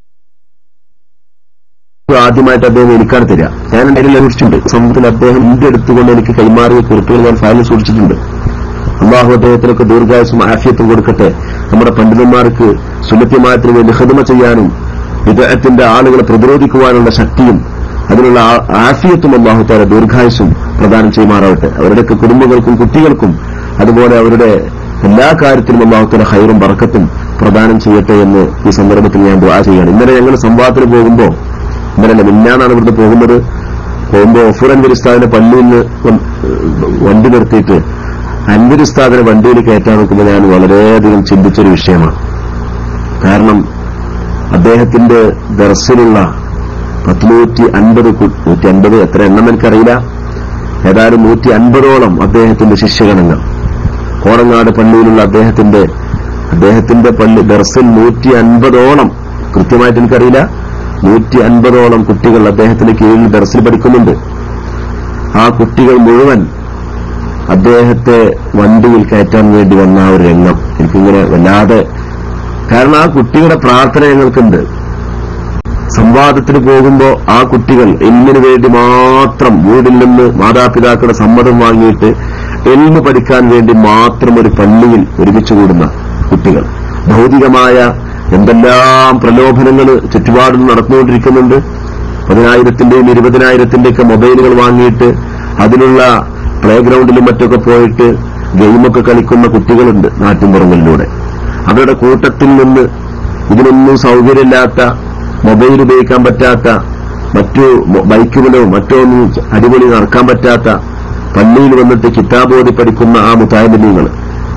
Speaker 1: ആദ്യമായിട്ട് അദ്ദേഹം എനിക്കാണ് തരിക ഞാൻ എന്റെ കയ്യിൽ സൂക്ഷിച്ചിട്ടുണ്ട് സംഭവത്തിൽ അദ്ദേഹം ഇന്ത്യ എടുത്തുകൊണ്ട് എനിക്ക് കൈമാറിയ കുറിപ്പുകൾ ഞാൻ ഫയലിൽ സൂക്ഷിച്ചിട്ടുണ്ട് അള്ളാഹു അദ്ദേഹത്തിനൊക്കെ ദീർഘായുസും ആഫിയത്തും കൊടുക്കട്ടെ നമ്മുടെ പണ്ഡിതന്മാർക്ക് സുലഭ്യമായത്തിന് വേണ്ടി ഹൃദമ ചെയ്യാനും വിദേഹത്തിന്റെ ആളുകളെ പ്രതിരോധിക്കുവാനുള്ള ശക്തിയും അതിനുള്ള ആ- ആഫിയത്തും അള്ളാഹു താര ദീർഘായുസും പ്രദാനം ചെയ്യുമാറാവട്ടെ അവരുടെയൊക്കെ കുടുംബങ്ങൾക്കും കുട്ടികൾക്കും അതുപോലെ അവരുടെ എല്ലാ കാര്യത്തിലും അള്ളാഹുത്തിന്റെ ഹൈറും ബറക്കത്തും പ്രദാനം ചെയ്യട്ടെ എന്ന് ഈ സന്ദർഭത്തിൽ ഞാൻ ദുആ ചെയ്യാണ് ഇന്നലെ ഞങ്ങൾ സംവാദത്തിന് പോകുമ്പോൾ ഇന്നലെ മിന്നാനാണ് ഇവിടുന്ന് പോകുന്നത് പോകുമ്പോ ഒഫുർ അൻവരിസ്ഥാദിന്റെ പള്ളിയിൽ നിന്ന് വ- വണ്ടി നിർത്തിയിട്ട് അൻവരിസ്ഥാദിനെ വണ്ടിയിൽ കയറ്റാൻ നോക്കുമ്പോൾ ഞാൻ വളരെയധികം ചിന്തിച്ചൊരു വിഷയമാണ് കാരണം അദ്ദേഹത്തിന്റെ ദർസിലുള്ള പത്തുനൂറ്റി അൻപത് കു- നൂറ്റി അൻപത് എത്ര എണ്ണം എനിക്കറിയില്ല ഏതായാലും നൂറ്റി അൻപതോളം അദ്ദേഹത്തിന്റെ ശിഷ്യഗണങ്ങൾ കോറങ്ങാട് പള്ളിയിലുള്ള അദ്ദേഹത്തിന്റെ അദ്ദേഹത്തിന്റെ പള്ളി ദർസിൽ നൂറ്റി അൻപതോളം കൃത്യമായിട്ട് എനിക്കറിയില്ല നൂറ്റി അൻപതോളം കുട്ടികൾ അദ്ദേഹത്തിന്റെ കീഴിൽ ദർസിൽ പഠിക്കുന്നുണ്ട് ആ കുട്ടികൾ മുഴുവൻ അദ്ദേഹത്തെ വണ്ടിയിൽ കയറ്റാൻ വേണ്ടി വന്ന ആ ഒരു രംഗം എനിക്കിങ്ങനെ വല്ലാതെ കാരണം ആ കുട്ടിയുടെ പ്രാർത്ഥന ഞങ്ങൾക്കുണ്ട് സംവാദത്തിന് പോകുമ്പോൾ ആ കുട്ടികൾ എല്ലിനു വേണ്ടി മാത്രം വീടിൽ നിന്ന് മാതാപിതാക്കളുടെ സമ്മതം വാങ്ങിയിട്ട് എൽമ് പഠിക്കാൻ വേണ്ടി മാത്രം ഒരു പള്ളിയിൽ ഒരുമിച്ച് കൂടുന്ന കുട്ടികൾ ഭൗതികമായ എന്തെല്ലാം പ്രലോഭനങ്ങൾ ചുറ്റുപാടിൽ നടന്നുകൊണ്ടിരിക്കുന്നുണ്ട് പതിനായിരത്തിന്റെയും ഇരുപതിനായിരത്തിന്റെയൊക്കെ മൊബൈലുകൾ വാങ്ങിയിട്ട് അതിനുള്ള പ്ലേ ഗ്രൗണ്ടിലും മറ്റൊക്കെ പോയിട്ട് ഗെയിമൊക്കെ കളിക്കുന്ന കുട്ടികളുണ്ട് നാട്ടിൻപുറങ്ങളിലൂടെ അവരുടെ കൂട്ടത്തിൽ നിന്ന് ഇതിനൊന്നും സൗകര്യമില്ലാത്ത മൊബൈൽ ഉപയോഗിക്കാൻ പറ്റാത്ത മറ്റു മൊ- ബൈക്കുകളോ മറ്റോ ഒന്നും അടിപൊളി നടക്കാൻ പറ്റാത്ത പള്ളിയിൽ വന്നിട്ട് കിതാബോധി പഠിക്കുന്ന ആ മുത്തായലിമീങ്ങൾ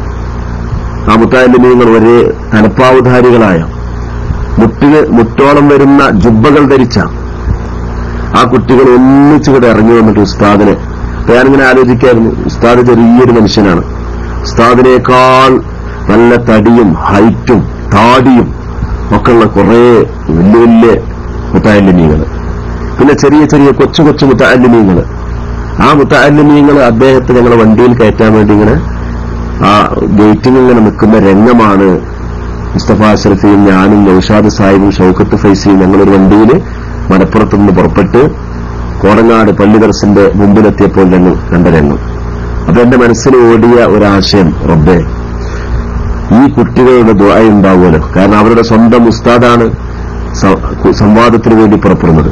Speaker 1: ആ മുത്തായലിമീങ്ങൾ ഒരേ തലപ്പാവുധാരികളായ മുട്ടിന് മുട്ടോളം വരുന്ന ജുബ്ബകൾ ധരിച്ച ആ കുട്ടികൾ ഒന്നിച്ചുകൂടെ ഇറങ്ങി വന്നിട്ട് ഉസ്താദിനെ അപ്പൊ ഞാനിങ്ങനെ ആലോചിക്കായിരുന്നു ഉസ്താദ് ചെറിയൊരു മനുഷ്യനാണ് ഉസ്താദിനേക്കാൾ നല്ല തടിയും ഹൈറ്റും താടിയും ഒക്കെയുള്ള കുറെ വലിയ വലിയ മുത്താലിമീങ്ങൾ പിന്നെ ചെറിയ ചെറിയ കൊച്ചു കൊച്ചു മുത്താലിമീങ്ങൾ ആ മുത്താലിമീങ്ങൾ അദ്ദേഹത്തെ ഞങ്ങളെ വണ്ടിയിൽ കയറ്റാൻ വേണ്ടി ഇങ്ങനെ ആ ഗേറ്റിൽ ഇങ്ങനെ നിൽക്കുന്ന രംഗമാണ് മുസ്തഫ അഷ്റഫിയും ഞാനും നൌഷാദ് സാഹിബും ഷൌക്കത്ത് ഫൈസിയും ഞങ്ങളൊരു വണ്ടിയിൽ മലപ്പുറത്ത് നിന്ന് പുറപ്പെട്ട് കോടങ്ങാട് പള്ളി ദർശന്റെ മുമ്പിലെത്തിയപ്പോൾ ഞങ്ങൾ കണ്ട രംഗം അപ്പൊ എന്റെ മനസ്സിൽ ഓടിയ ഒരാശയം റബ്ബെ ഈ കുട്ടികളുടെ ദ്വായ ഉണ്ടാവുമല്ലോ കാരണം അവരുടെ സ്വന്തം ഉസ്താദാണ് സ- സംവാദത്തിന് വേണ്ടി പുറപ്പെടുന്നത്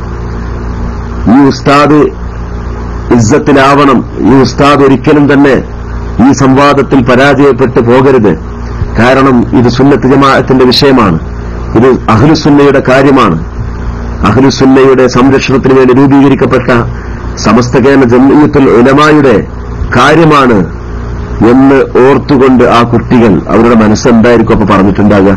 Speaker 1: ഈ ഉസ്താദ് ഇസ്സത്തിലാവണം ഈ ഉസ്താദ് ഒരിക്കലും തന്നെ ഈ സംവാദത്തിൽ പരാജയപ്പെട്ടു പോകരുത് കാരണം ഇത് സുന്നത്ത് ജമാഅത്തിന്റെ വിഷയമാണ് ഇത് അഹ്ലുസുന്നയുടെ കാര്യമാണ് അഹ്ലുസുന്നയുടെ സംരക്ഷണത്തിന് വേണ്ടി രൂപീകരിക്കപ്പെട്ട സമസ്ത കേരള ജമീയത്തുൽ ഉലമായുടെ കാര്യമാണ് എന്ന് ഓർത്തുകൊണ്ട് ആ കുട്ടികൾ അവരുടെ മനസ്സെന്തായിരിക്കും അപ്പൊ പറഞ്ഞിട്ടുണ്ടാകുക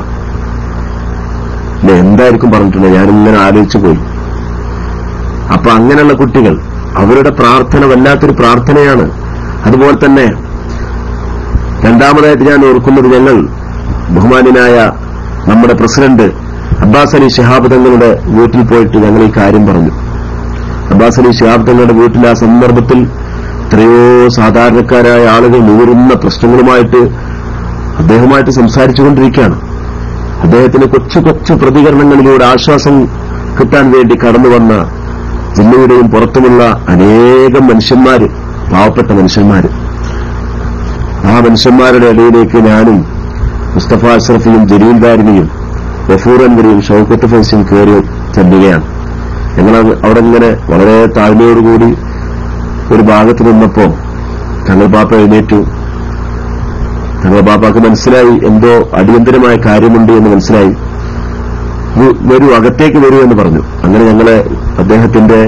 Speaker 1: അല്ലെ എന്തായിരിക്കും പറഞ്ഞിട്ടുള്ളത് ഞാനിങ്ങനെ ആലോചിച്ചു പോയി അപ്പൊ അങ്ങനെയുള്ള കുട്ടികൾ അവരുടെ പ്രാർത്ഥന വല്ലാത്തൊരു പ്രാർത്ഥനയാണ് അതുപോലെ തന്നെ രണ്ടാമതായിട്ട് ഞാൻ ഓർക്കുന്നത് ഞങ്ങൾ ബഹുമാന്യനായ നമ്മുടെ പ്രസിഡന്റ് അബ്ബാസ് അലി ശിഹാബ് തങ്ങളുടെ വീട്ടിൽ പോയിട്ട് ഞങ്ങൾ ഈ കാര്യം പറഞ്ഞു അബ്ബാസ് അലി ശിഹാബ് തങ്ങളുടെ വീട്ടിൽ ആ സന്ദർഭത്തിൽ എത്രയോ സാധാരണക്കാരായ ആളുകൾ നൂറുന്ന പ്രശ്നങ്ങളുമായിട്ട് അദ്ദേഹവുമായിട്ട് സംസാരിച്ചുകൊണ്ടിരിക്കുകയാണ് അദ്ദേഹത്തിന് കൊച്ചു കൊച്ചു പ്രതികരണങ്ങളിലൂടെ ആശ്വാസം കിട്ടാൻ വേണ്ടി കടന്നു വന്ന ജില്ലയുടെയും പുറത്തുമുള്ള അനേകം മനുഷ്യന്മാര് പാവപ്പെട്ട മനുഷ്യന്മാര് ആ മനുഷ്യന്മാരുടെ ഇടയിലേക്ക് ഞാനും മുസ്തഫ അഷ്റഫിയും ജലീൽ ദാരിനിയും ഗഫൂർ അൻവരിയും ഷൌക്കത്ത് ഫൈസിയും കയറി ചെല്ലുകയാണ് ഞങ്ങൾ അവിടെ ഇങ്ങനെ വളരെ താഴ്മയോടുകൂടി ഒരു ഭാഗത്ത് നിന്നപ്പോ തങ്ങൾ പാപ്പ എഴുന്നേറ്റു തങ്ങൾ പാപ്പാക്ക് മനസ്സിലായി എന്തോ അടിയന്തരമായ കാര്യമുണ്ട് എന്ന് മനസ്സിലായി "വ- വരൂ അകത്തേക്ക് വരൂ എന്ന് പറഞ്ഞു അങ്ങനെ ഞങ്ങളെ അദ്ദേഹത്തിന്റെ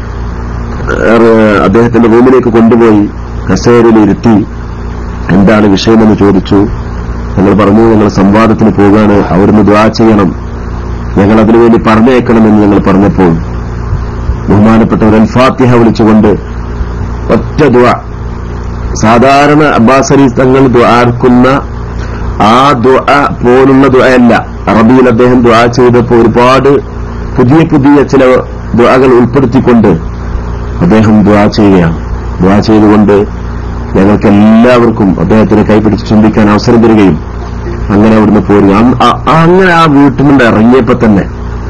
Speaker 1: ഏറെ, അദ്ദേഹത്തിന്റെ റൂമിലേക്ക് കൊണ്ടുപോയി കസേരയിൽ ഇരുത്തി എന്താണ് വിഷയമെന്ന് ചോദിച്ചു ഞങ്ങൾ പറഞ്ഞു ഞങ്ങൾ സംവാദത്തിന് പോകാണ് അവിടുന്ന് ദ്വാ ചെയ്യണം ഞങ്ങൾ അതിനുവേണ്ടി പറഞ്ഞയക്കണമെന്ന് ഞങ്ങൾ പറഞ്ഞപ്പോൾ ബഹുമാനപ്പെട്ട ഒരു അൽഫാത്തിഹ വിളിച്ചുകൊണ്ട് ഒറ്റ ദ്വാ സാധാരണ അബ്ബാസ് അലി തങ്ങൾ ദ്വാർക്കുന്ന ആ ദ്വാ പോലുള്ള ദ്വയല്ല അറബിയിൽ അദ്ദേഹം ദ്വാ ചെയ്തപ്പോൾ ഒരുപാട് പുതിയ പുതിയ ചില ദ്വാകൾ ഉൾപ്പെടുത്തിക്കൊണ്ട് അദ്ദേഹം ദ്വാ ചെയ്യുകയാണ് ദ്വാ ചെയ്തുകൊണ്ട് ഞങ്ങൾക്ക് എല്ലാവർക്കും അദ്ദേഹത്തിന് കൈപിടിച്ച് ചുംബിക്കാൻ അവസരം തരികയും അങ്ങനെ അവിടുന്ന് പോരുക അന്ന് ആ- ആ- അങ്ങനെ ആ വീട്ടിൽ നിന്ന് ഇറങ്ങിയപ്പോ തന്നെ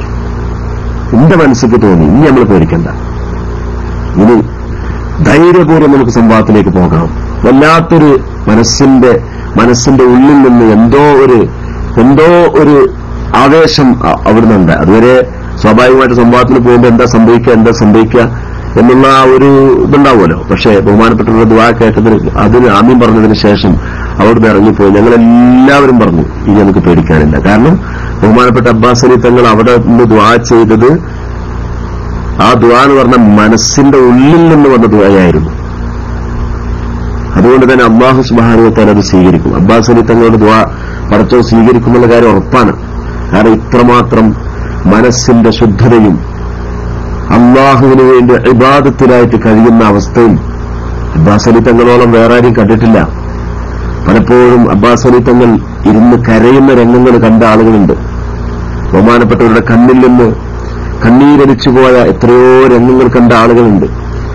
Speaker 1: എന്റെ മനസ്സിക്ക് തോന്നി ഇനി നമ്മൾ പേടിക്കണ്ട ഇനി ധൈര്യപൂർവ്വം നമുക്ക് സംവാദത്തിലേക്ക് പോകാം വല്ലാത്തൊരു മനസ്സിന്റെ മനസ്സിന്റെ ഉള്ളിൽ നിന്ന് എന്തോ ഒരു എന്തോ ഒരു ആവേശം അ- അവിടുന്നുണ്ട് അതുവരെ സ്വാഭാവികമായിട്ട് സംവാദത്തിന് പോകുമ്പോൾ എന്താ സംഭവിക്കുക എന്താ സംഭവിക്കുക എന്നുള്ള ആ ഒരു ഇതുണ്ടാവുമല്ലോ പക്ഷേ ബഹുമാനപ്പെട്ടവരുടെ ദ്വാ കേട്ടതിന് അതിന് ആമ്യം പറഞ്ഞതിന് ശേഷം അവിടുന്ന് ഇറങ്ങിപ്പോയി ഞങ്ങൾ എല്ലാവരും പറഞ്ഞു ഇനി നമുക്ക് പേടിക്കാനില്ല കാരണം ബഹുമാനപ്പെട്ട അബ്ബാസ് അലി തങ്ങൾ അവിടെ നിന്ന് ദ്വാ ചെയ്തത് ആ ദ്വാ എന്ന് പറഞ്ഞ മനസ്സിന്റെ ഉള്ളിൽ നിന്ന് വന്ന ദ്വായായിരുന്നു അതുകൊണ്ട് തന്നെ അള്ളാഹു സുബാനുവത്താൽ അത് സ്വീകരിക്കും അബ്ബാസ് അലി തങ്ങളുടെ ദ്വാ പടച്ചോ സ്വീകരിക്കുമെന്ന കാര്യം ഉറപ്പാണ് കാരണം ഇത്രമാത്രം മനസ്സിന്റെ ശുദ്ധതയും അള്ളാഹുവിന് വേണ്ടി ഇബാദത്തിലായിട്ട് കഴിയുന്ന അവസ്ഥയും അബ്ബാസ് അലി തങ്ങളോളം വേറെ ആരും കണ്ടിട്ടില്ല പലപ്പോഴും അബ്ബാസ് അലി തങ്ങൾ ഇരുന്ന് കരയുന്ന രംഗങ്ങൾ കണ്ട ആളുകളുണ്ട് ബഹുമാനപ്പെട്ടവരുടെ കണ്ണിൽ നിന്ന് കണ്ണീരടിച്ചു പോയ എത്രയോ രംഗങ്ങൾ കണ്ട ആളുകളുണ്ട്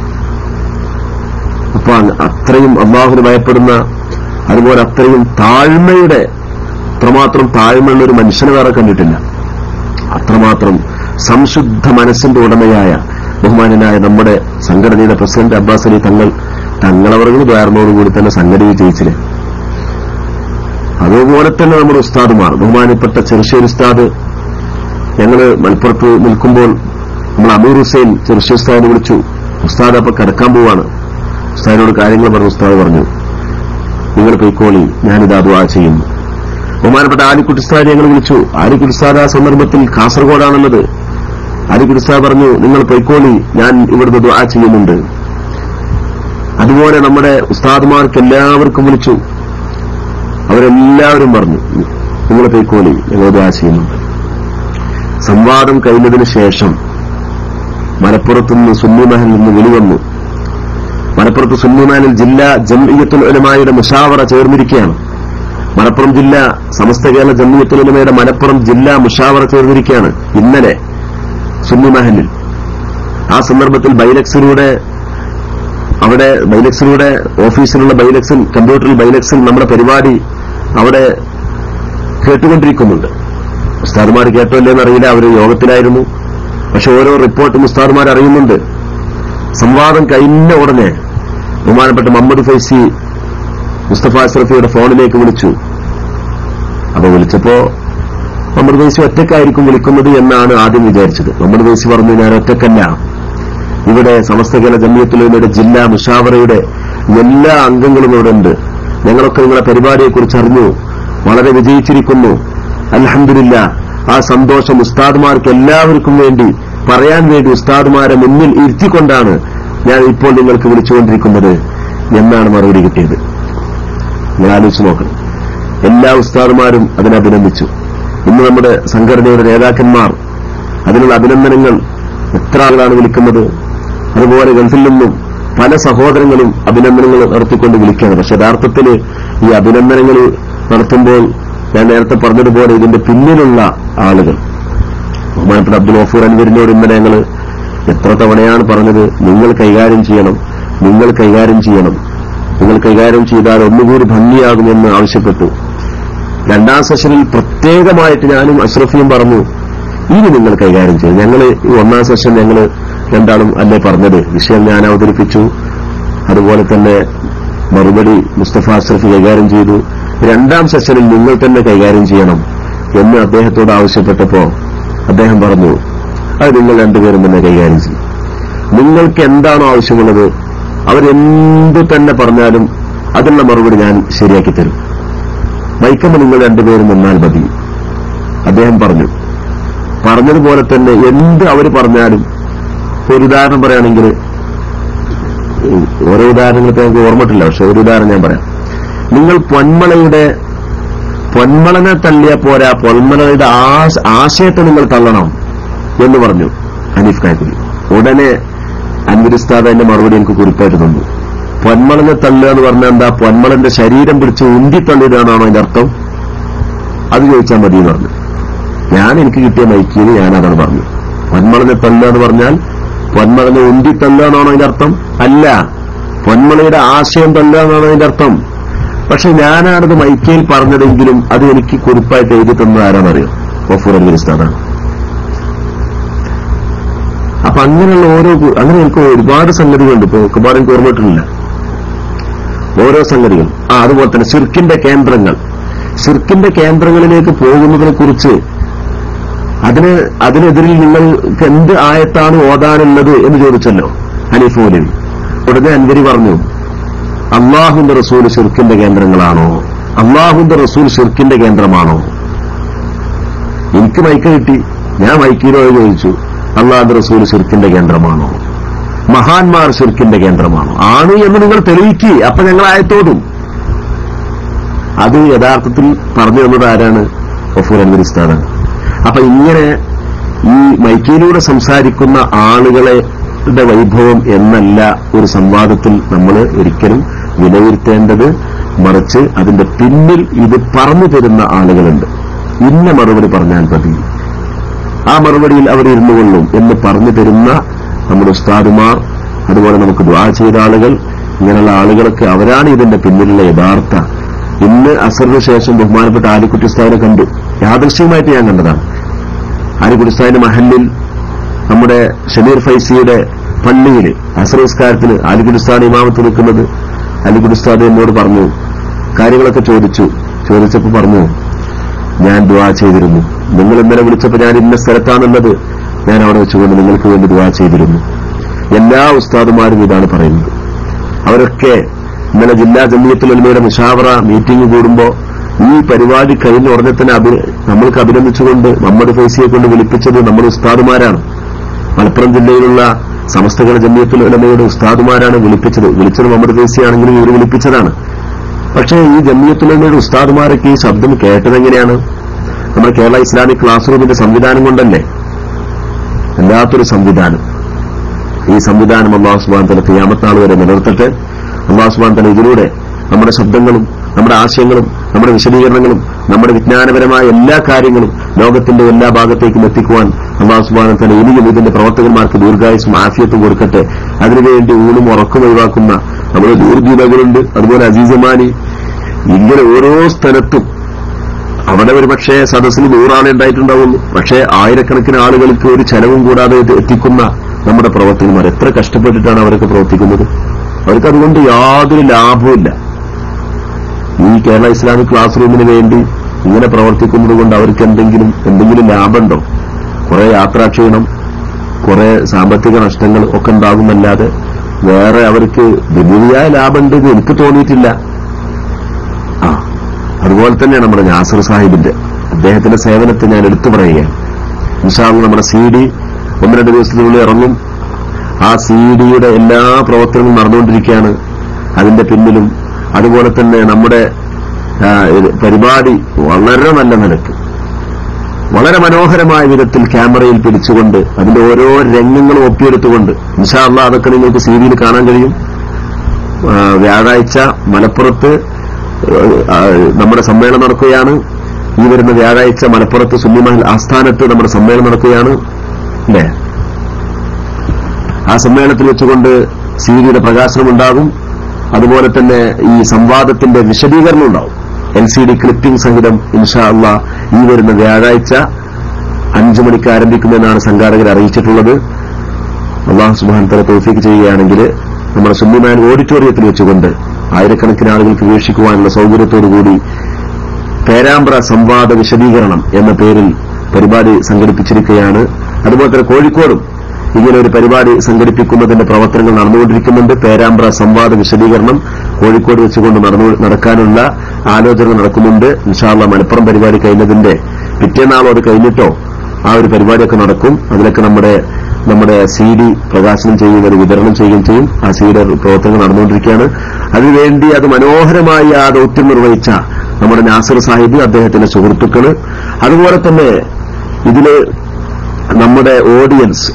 Speaker 1: അപ്പൊ അങ്ങ് അത്രയും അള്ളാഹുന് ഭയപ്പെടുന്ന അതുപോലെ അത്രയും താഴ്മയുടെ അത്രമാത്രം താഴ്മയുള്ള ഒരു മനുഷ്യനെ വേറെ കണ്ടിട്ടില്ല അത്രമാത്രം സംശുദ്ധ മനസ്സിന്റെ ഉടമയായ ബഹുമാനനായ നമ്മുടെ സംഘടനയുടെ പ്രസിഡന്റ് അബ്ബാസ് അലി തങ്ങൾ തങ്ങളവറുകൾ ദ്വാരനോടുകൂടി തന്നെ സംഘടന വിജയിച്ചില്ലേ അതുപോലെ തന്നെ നമ്മുടെ ഉസ്താദുമാർ ബഹുമാനപ്പെട്ട ചെറുശ്ശേരി ഉസ്താദ് ഞങ്ങൾ മലപ്പുറത്ത് നിൽക്കുമ്പോൾ നമ്മൾ അമീർ ഹുസൈൻ ചെറുശ്ശേരി ഉസ്താദിനെ വിളിച്ചു ഉസ്താദ് അപ്പൊ കിടക്കാൻ പോവാണ് ഉസ്താദിനോട് കാര്യങ്ങൾ പറഞ്ഞു ഉസ്താദ് പറഞ്ഞു നിങ്ങൾ പൊയ്ക്കോളി ഞാനിത് അതുവാ ചെയ്യുന്നു ബഹുമാനപ്പെട്ട ആലിക്കുട്ടി ഉസ്താദ് ഞങ്ങൾ വിളിച്ചു ആലിക്കുട്ടി ഉസ്താദ് ആ സന്ദർഭത്തിൽ കാസർഗോഡാണുള്ളത് ആലിക്കുട്ടി ഉസ്താദ് പറഞ്ഞു നിങ്ങൾ പൊയ്ക്കോളി ഞാൻ ഇവിടുന്ന് ദുആ ചെയ്യുന്നുണ്ട് അതുപോലെ നമ്മുടെ ഉസ്താദ്മാർക്ക് എല്ലാവർക്കും വിളിച്ചു അവരെല്ലാവരും പറഞ്ഞു നിങ്ങൾ പൊയ്ക്കോളി ഞങ്ങൾ ദുആ ചെയ്യുന്നുണ്ട് സംവാദം കഴിഞ്ഞതിന് ശേഷം മലപ്പുറത്തുനിന്ന് സുന്നി മഹലിൽ നിന്ന് വിളി വന്നു മലപ്പുറത്ത് സുന്നി മഹലിൽ ജില്ലാ ജംഇയ്യത്തുൽ ഉലമായുടെ മുഷാവറ ചേർന്നിരിക്കുകയാണ് മലപ്പുറം ജില്ല സമസ്ത കേരള ജംഇയ്യത്തുൽ ഉലമയുടെ മലപ്പുറം ജില്ലാ മുഷാവറ ചേർന്നിരിക്കുകയാണ് ഇന്നലെ സുന്നി മഹലിൽ ആ സന്ദർഭത്തിൽ ബൈലക്സിലൂടെ അവിടെ ബൈലക്സിലൂടെ ഓഫീസിലുള്ള ബൈലക്സിൽ കമ്പ്യൂട്ടറിൽ ബൈലക്സിൽ നമ്മുടെ പരിപാടി അവിടെ കേട്ടുകൊണ്ടിരിക്കുന്നുണ്ട് ഉസ്താദ്മാർ കേട്ടോ ഇല്ലെന്ന് അറിയില്ല അവർ യോഗത്തിലായിരുന്നു പക്ഷെ ഓരോ റിപ്പോർട്ടും ഉസ്താദ്മാർ അറിയുന്നുണ്ട് സംവാദം കഴിഞ്ഞ ഉടനെ ബഹുമാനപ്പെട്ട മുഹമ്മദ് ഫൈസി മുസ്തഫ അഷ്റഫിയുടെ ഫോണിലേക്ക് വിളിച്ചു അപ്പൊ വിളിച്ചപ്പോ മുഹമ്മദ് ഫൈസി ഒറ്റക്കായിരിക്കും വിളിക്കുന്നത് എന്നാണ് ആദ്യം വിചാരിച്ചത് മുഹമ്മദ് ഫൈസി പറഞ്ഞു ഞാൻ ഒറ്റക്കല്ല ഇവിടെ സമസ്ത കേരള ജമ്മിയത്തുലയുടെ ജില്ലാ മുഷാവറയുടെ എല്ലാ അംഗങ്ങളും ഇവിടെ ഉണ്ട് ഞങ്ങളൊക്കെ നിങ്ങളെ പരിപാടിയെക്കുറിച്ച് അറിഞ്ഞു വളരെ വിജയിച്ചിരിക്കുന്നു അലഹമില്ല ആ സന്തോഷം ഉസ്താദ്മാർക്ക് എല്ലാവർക്കും വേണ്ടി പറയാൻ വേണ്ടി ഉസ്താദ്മാരെ മുന്നിൽ ഇരുത്തിക്കൊണ്ടാണ് ഞാൻ ഇപ്പോൾ നിങ്ങൾക്ക് വിളിച്ചുകൊണ്ടിരിക്കുന്നത് എന്നാണ് മറുപടി കിട്ടിയത് നിങ്ങൾ ആലോചിച്ച് നോക്കണം എല്ലാ ഉസ്താദ്മാരും അതിനെ അഭിനന്ദിച്ചു ഇന്ന് നമ്മുടെ സംഘടനയുടെ നേതാക്കന്മാർ അതിനുള്ള അഭിനന്ദനങ്ങൾ എത്ര ആളുകളാണ് വിളിക്കുന്നത് അതുപോലെ ഗൾഫിൽ നിന്നും പല സഹോദരങ്ങളും അഭിനന്ദനങ്ങൾ നടത്തിക്കൊണ്ട് വിളിക്കുകയാണ് പക്ഷെ യഥാർത്ഥത്തിൽ ഈ അഭിനന്ദനങ്ങൾ നടത്തുമ്പോൾ ഞാൻ നേരത്തെ പറഞ്ഞതുപോലെ ഇതിന്റെ പിന്നിലുള്ള ആളുകൾ ബഹുമാനപ്പെട്ട അബ്ദുൽ ഗഫൂർ അൻവരിനോട് ഇന്നലെ ഞങ്ങൾ എത്ര തവണയാണ് പറഞ്ഞത് നിങ്ങൾ കൈകാര്യം ചെയ്യണം നിങ്ങൾ കൈകാര്യം ചെയ്യണം നിങ്ങൾ കൈകാര്യം ചെയ്താൽ ഒന്നുകൂടി ഭംഗിയാകുമെന്ന് ആവശ്യപ്പെട്ടു രണ്ടാം സെഷനിൽ പ്രത്യേകമായിട്ട് ഞാനും അഷ്റഫിയും പറഞ്ഞു ഇനി നിങ്ങൾ കൈകാര്യം ചെയ്യും ഞങ്ങൾ ഈ ഒന്നാം സെഷൻ ഞങ്ങൾ രണ്ടാളും അല്ലേ പറഞ്ഞത് വിഷയം ഞാൻ അവതരിപ്പിച്ചു അതുപോലെ തന്നെ മറുപടി മുസ്തഫ അഷ്റഫ് കൈകാര്യം ചെയ്തു രണ്ടാം സെഷനിൽ നിങ്ങൾ തന്നെ കൈകാര്യം ചെയ്യണം എന്ന് അദ്ദേഹത്തോട് ആവശ്യപ്പെട്ടപ്പോ അദ്ദേഹം പറഞ്ഞു അത് നിങ്ങൾ രണ്ടുപേരും തന്നെ കൈകാര്യം ചെയ്യും നിങ്ങൾക്ക് എന്താണോ ആവശ്യമുള്ളത് അവരെന്തു തന്നെ പറഞ്ഞാലും അതിനുള്ള മറുപടി ഞാൻ ശരിയാക്കി തരും വൈക്കമ്മ നിങ്ങൾ രണ്ടുപേരും നിന്നാൽ മതി അദ്ദേഹം പറഞ്ഞു പറഞ്ഞതുപോലെ തന്നെ എന്ത് അവർ പറഞ്ഞാലും ഒരു ഉദാഹരണം പറയുകയാണെങ്കിൽ ഉം, ഓരോ ഉദാഹരണങ്ങൾ ഇപ്പൊ ഞങ്ങൾക്ക് ഓർമ്മട്ടില്ല പക്ഷെ ഒരു ഉദാഹരണം ഞാൻ പറയാം നിങ്ങൾ പൊന്മളയുടെ പൊന്മളനെ തള്ളിയ പോരാ പൊന്മളയുടെ ആശ- ആശയത്തെ നിങ്ങൾ തള്ളണം എന്ന് പറഞ്ഞു ഹനീഫ് കായ്ക്കുലി ഉടനെ അൻവരിസ്താദ് അതിന്റെ മറുപടി എനിക്ക് കുറിപ്പായിട്ട് തന്നു പൊന്മളനെ തള്ളുക എന്ന് പറഞ്ഞാൽ എന്താ പൊന്മളന്റെ ശരീരം പിടിച്ച് ഉന്തി തള്ളിയതാണോ അതിന്റെ അർത്ഥം അത് ചോദിച്ചാൽ മതി എന്ന് പറഞ്ഞു ഞാൻ എനിക്ക് കിട്ടിയ മൈക്കിന് ഞാൻ അതാണ് പറഞ്ഞു പൊന്മളനെ തള്ളുക എന്ന് പറഞ്ഞാൽ പൊന്മളനെ ഉന്തി തള്ളുകയാണോ അതിന്റെ അർത്ഥം അല്ല പൊന്മളയുടെ ആശയം തള്ളുക എന്നാണ് അതിന്റെ അർത്ഥം പക്ഷെ ഞാനാണത് മൈക്കയിൽ പറഞ്ഞതെങ്കിലും അത് എനിക്ക് കുറിപ്പായിട്ട് എഴുതി തന്നത് ആരാണെന്നറിയോ ഗഫൂർ അൽ ഗിരിസ്താദാണ് അപ്പൊ അങ്ങനെയുള്ള ഓരോ കു- അങ്ങനെ എനിക്ക് ഒരുപാട് സംഗതികളുണ്ട് ഇപ്പൊ ഒരുപാട് എനിക്ക് ഓർമ്മയിട്ടില്ല ഓരോ സംഗതികൾ ആ അതുപോലെ തന്നെ സിർക്കിന്റെ കേന്ദ്രങ്ങൾ സിർക്കിന്റെ കേന്ദ്രങ്ങളിലേക്ക് പോകുന്നതിനെ കുറിച്ച് അതിന് അതിനെതിരിൽ നിങ്ങൾക്ക് എന്ത് ആയത്താണ് ഓതാനുള്ളത് എന്ന് ചോദിച്ചല്ലോ ഹനീഫ് മൗലവി ഉടനെ അൻവരി പറഞ്ഞു അള്ളാഹുന്റെ റസൂൽ ഷിർക്കിന്റെ കേന്ദ്രങ്ങളാണോ അള്ളാഹുന്റെ റസൂൽ ഷിർക്കിന്റെ കേന്ദ്രമാണോ എനിക്ക് മൈക്ക് കിട്ടി ഞാൻ മൈക്കിനോട് ചോദിച്ചു അള്ളാഹുന്റെ റസൂൽ ഷിർക്കിന്റെ കേന്ദ്രമാണോ മഹാന്മാർ ഷിർക്കിന്റെ കേന്ദ്രമാണോ ആണ് എന്ന് നിങ്ങൾ തെളിയിക്കി അപ്പൊ ഞങ്ങൾ ആയത്തോടും അത് യഥാർത്ഥത്തിൽ പറഞ്ഞു തന്നത് ആരാണ് ഗഫൂർ അൻവരി ഉസ്താദാണ് അപ്പൊ ഇങ്ങനെ ഈ മൈക്കിലൂടെ സംസാരിക്കുന്ന ആളുകളെ ടെ വൈഭവം എന്നല്ല ഒരു സംവാദത്തിൽ നമ്മൾ ഒരിക്കലും വിലയിരുത്തേണ്ടത് മറിച്ച് അതിന്റെ പിന്നിൽ ഇത് പറഞ്ഞു തരുന്ന ആളുകളുണ്ട് ഇന്ന മറുപടി പറഞ്ഞാൽ മതി ആ മറുപടിയിൽ അവർ ഇരുന്നു കൊള്ളും എന്ന് പറഞ്ഞു തരുന്ന നമ്മുടെ ഉസ്താദുമാർ അതുപോലെ നമുക്ക് ദ്വാ ചെയ്ത ആളുകൾ ഇങ്ങനെയുള്ള ആളുകളൊക്കെ അവരാണ് ഇതിന്റെ പിന്നിലുള്ള യഥാർത്ഥ ഇന്ന് അസറിന് ശേഷം ബഹുമാനപ്പെട്ട ആലിക്കുട്ടി ഉസ്താദിനെ കണ്ടു യാദൃശ്യമായിട്ട് ഞാൻ കണ്ടതാണ് ആലിക്കുട്ടി ഉസ്താദിന്റെ മഹലിൽ നമ്മുടെ ഷമീർ ഫൈസിയുടെ പള്ളിയിൽ അസറസ്കാരത്തിന് അലിഗുഡുസ്ഥാൻ ഇമാമത്ത് നിൽക്കുന്നത് അലിഗുഡുസ്ഥാദ് എന്നോട് പറഞ്ഞു കാര്യങ്ങളൊക്കെ ചോദിച്ചു ചോദിച്ചപ്പോൾ പറഞ്ഞു ഞാൻ ദുവാ ചെയ്തിരുന്നു നിങ്ങൾ ഇന്നലെ വിളിച്ചപ്പോൾ ഞാൻ ഇന്ന സ്ഥലത്താണുള്ളത് ഞാൻ അവിടെ വെച്ചുകൊണ്ട് നിങ്ങൾക്ക് വേണ്ടി ദുവാ ചെയ്തിരുന്നു എല്ലാ ഉസ്താദുമാരും ഇതാണ് പറയുന്നത് അവരൊക്കെ ഇന്നലെ ജില്ലാ ജമിയത്തുൽ ഉലമയുടെ മുഷാവറ മീറ്റിംഗ് കൂടുമ്പോൾ ഈ പരിപാടി കഴിഞ്ഞ ഉടനെ തന്നെ അഭി- നമ്മൾക്ക് അഭിനന്ദിച്ചുകൊണ്ട് നമ്മുടെ ഫേസിയെ കൊണ്ട് വിളിപ്പിച്ചത് നമ്മുടെ ഉസ്താദുമാരാണ് മലപ്പുറം ജില്ലയിലുള്ള സമസ്തകള ജമിയത്തുൽ ഉലമയുടെ ഉസ്താദുമാരാണ് വിളിപ്പിച്ചത് വിളിച്ചത് മുഹമ്മദ് ഫേസിയാണെങ്കിലും ഇവർ വിളിപ്പിച്ചതാണ് പക്ഷേ ഈ ജമിയത്തുൽ ഉലമയുടെ ഉസ്താദുമാരൊക്കെ ഈ ശബ്ദം കേട്ടതെങ്ങനെയാണ് നമ്മുടെ കേരള ഇസ്ലാമിക് ക്ലാസ് റൂമിന്റെ സംവിധാനം കൊണ്ടല്ലേ വല്ലാത്തൊരു സംവിധാനം ഈ സംവിധാനം അള്ളാഹു സുബാൻ തല ക്രിയാമത്താൾ വരെ നിലനിർത്തട്ടെ അള്ളാഹു സുബാൻ തല ഇതിലൂടെ നമ്മുടെ ശബ്ദങ്ങളും നമ്മുടെ ആശയങ്ങളും നമ്മുടെ വിശദീകരണങ്ങളും നമ്മുടെ വിജ്ഞാനപരമായ എല്ലാ കാര്യങ്ങളും ലോകത്തിന്റെ എല്ലാ ഭാഗത്തേക്കും എത്തിക്കുവാൻ അള്ളാഹു സുബാൻ തല ഇനിയും ഇതിന്റെ പ്രവർത്തകന്മാർക്ക് ദീർഘായുസും ആഫിയത്തും കൊടുക്കട്ടെ അതിനുവേണ്ടി ഊണും ഉറക്കും ഒഴിവാക്കുന്ന നമ്മുടെ ദൂർദീപകളുണ്ട് അതുപോലെ അസീസമാനി ഇങ്ങനെ ഓരോ സ്ഥലത്തും അവിടെ ഒരു പക്ഷേ സദസ്സിൽ നൂറാളെ ഉണ്ടായിട്ടുണ്ടാവുള്ളൂ പക്ഷേ ആയിരക്കണക്കിന് ആളുകൾക്ക് ഒരു ചെലവും കൂടാതെ ഇത് എത്തിക്കുന്ന നമ്മുടെ പ്രവർത്തകന്മാർ എത്ര കഷ്ടപ്പെട്ടിട്ടാണ് അവരൊക്കെ പ്രവർത്തിക്കുന്നത് അവർക്ക് അതുകൊണ്ട് യാതൊരു ലാഭവുമില്ല ഈ കേരള ഇസ്ലാമിക് ക്ലാസ് റൂമിന് വേണ്ടി ഇങ്ങനെ പ്രവർത്തിക്കുന്നത് കൊണ്ട് അവർക്ക് എന്തെങ്കിലും എന്തെങ്കിലും ലാഭമുണ്ടോ കുറെ യാത്രാക്ഷീണം കുറെ സാമ്പത്തിക നഷ്ടങ്ങൾ ഒക്കെ ഉണ്ടാകുമല്ലാതെ വേറെ അവർക്ക് വലിയ ലാഭമുണ്ടെന്ന് എനിക്ക് തോന്നിയിട്ടില്ല ആ അതുപോലെ തന്നെയാണ് നമ്മുടെ നാസർ സാഹിബിന്റെ അദ്ദേഹത്തിന്റെ സേവനത്തെ ഞാൻ എടുത്തു പറയുകയാണ് ഇൻഷാല് നമ്മുടെ സി ഡി ഒന്ന് രണ്ട് ദിവസത്തിനുള്ളിൽ ഇറങ്ങും ആ സി ഡിയുടെ എല്ലാ പ്രവർത്തനങ്ങളും നടന്നുകൊണ്ടിരിക്കുകയാണ് അതിന്റെ പിന്നിലും അതുപോലെ തന്നെ നമ്മുടെ ആ, ഇത് പരിപാടി വളരെ നല്ല നിലക്ക് വളരെ മനോഹരമായ വിധത്തിൽ ക്യാമറയിൽ പിടിച്ചുകൊണ്ട് അതിന്റെ ഓരോ രംഗങ്ങളും ഒപ്പിയെടുത്തുകൊണ്ട് ഇൻഷാല്ല അതൊക്കെ നിങ്ങൾക്ക് സി ഡിയിൽ കാണാൻ കഴിയും ആ, വ്യാഴാഴ്ച മലപ്പുറത്ത് ആ, നമ്മുടെ സമ്മേളനം നടക്കുകയാണ് ഈ വരുന്ന വ്യാഴാഴ്ച മലപ്പുറത്ത് സുന്നിമഹൽ ആസ്ഥാനത്ത് നമ്മുടെ സമ്മേളനം നടക്കുകയാണ് അല്ലേ ആ സമ്മേളനത്തിൽ വെച്ചുകൊണ്ട് സീഡിയുടെ പ്രകാശനം ഉണ്ടാകും അതുപോലെ തന്നെ ഈ സംവാദത്തിന്റെ വിശദീകരണം ഉണ്ടാവും എൽ സി ഡി ക്ലിപ്പിംഗ് സഹിതം ഇൻഷാ അള്ളാ ഈ വരുന്ന വ്യാഴാഴ്ച അഞ്ചു മണിക്ക് ആരംഭിക്കുമെന്നാണ് സംഘാടകർ അറിയിച്ചിട്ടുള്ളത് അള്ളാഹു സുബാൻ തല തോഫീക്ക് ചെയ്യുകയാണെങ്കിൽ നമ്മുടെ സുന്നിമാൻ ഓഡിറ്റോറിയത്തിൽ വെച്ചുകൊണ്ട് ആയിരക്കണക്കിന് ആളുകൾക്ക് വീക്ഷിക്കുവാനുള്ള സൗകര്യത്തോടുകൂടി പേരാമ്പ്ര സംവാദ വിശദീകരണം എന്ന പേരിൽ പരിപാടി സംഘടിപ്പിച്ചിരിക്കുകയാണ് അതുപോലെ തന്നെ കോഴിക്കോടും ഇങ്ങനെ ഒരു പരിപാടി സംഘടിപ്പിക്കുന്നതിന്റെ പ്രവർത്തനങ്ങൾ നടന്നുകൊണ്ടിരിക്കുന്നുണ്ട് പേരാമ്പ്ര സംവാദ വിശദീകരണം കോഴിക്കോട് വെച്ചുകൊണ്ട് നടന്നു നടക്കാനുള്ള ആലോചന നടക്കുന്നുണ്ട് ഇൻഷാല്ല മലപ്പുറം പരിപാടി കഴിഞ്ഞതിന്റെ പിറ്റേന്നാളോ അത് കഴിഞ്ഞിട്ടോ ആ ഒരു പരിപാടിയൊക്കെ നടക്കും അതിലൊക്കെ നമ്മുടെ നമ്മുടെ സി ഡി പ്രകാശനം ചെയ്യുന്നത് വിതരണം ചെയ്യുകയും ചെയ്യും ആ സിയുടെ പ്രവർത്തനങ്ങൾ നടന്നുകൊണ്ടിരിക്കുകയാണ് അതിനുവേണ്ടി അത് മനോഹരമായി ആ ദൌത്യം നിർവഹിച്ച നമ്മുടെ നാസർ സാഹിബ് അദ്ദേഹത്തിന്റെ സുഹൃത്തുക്കള് അതുപോലെ തന്നെ ഇതില് നമ്മുടെ ഓഡിയൻസ്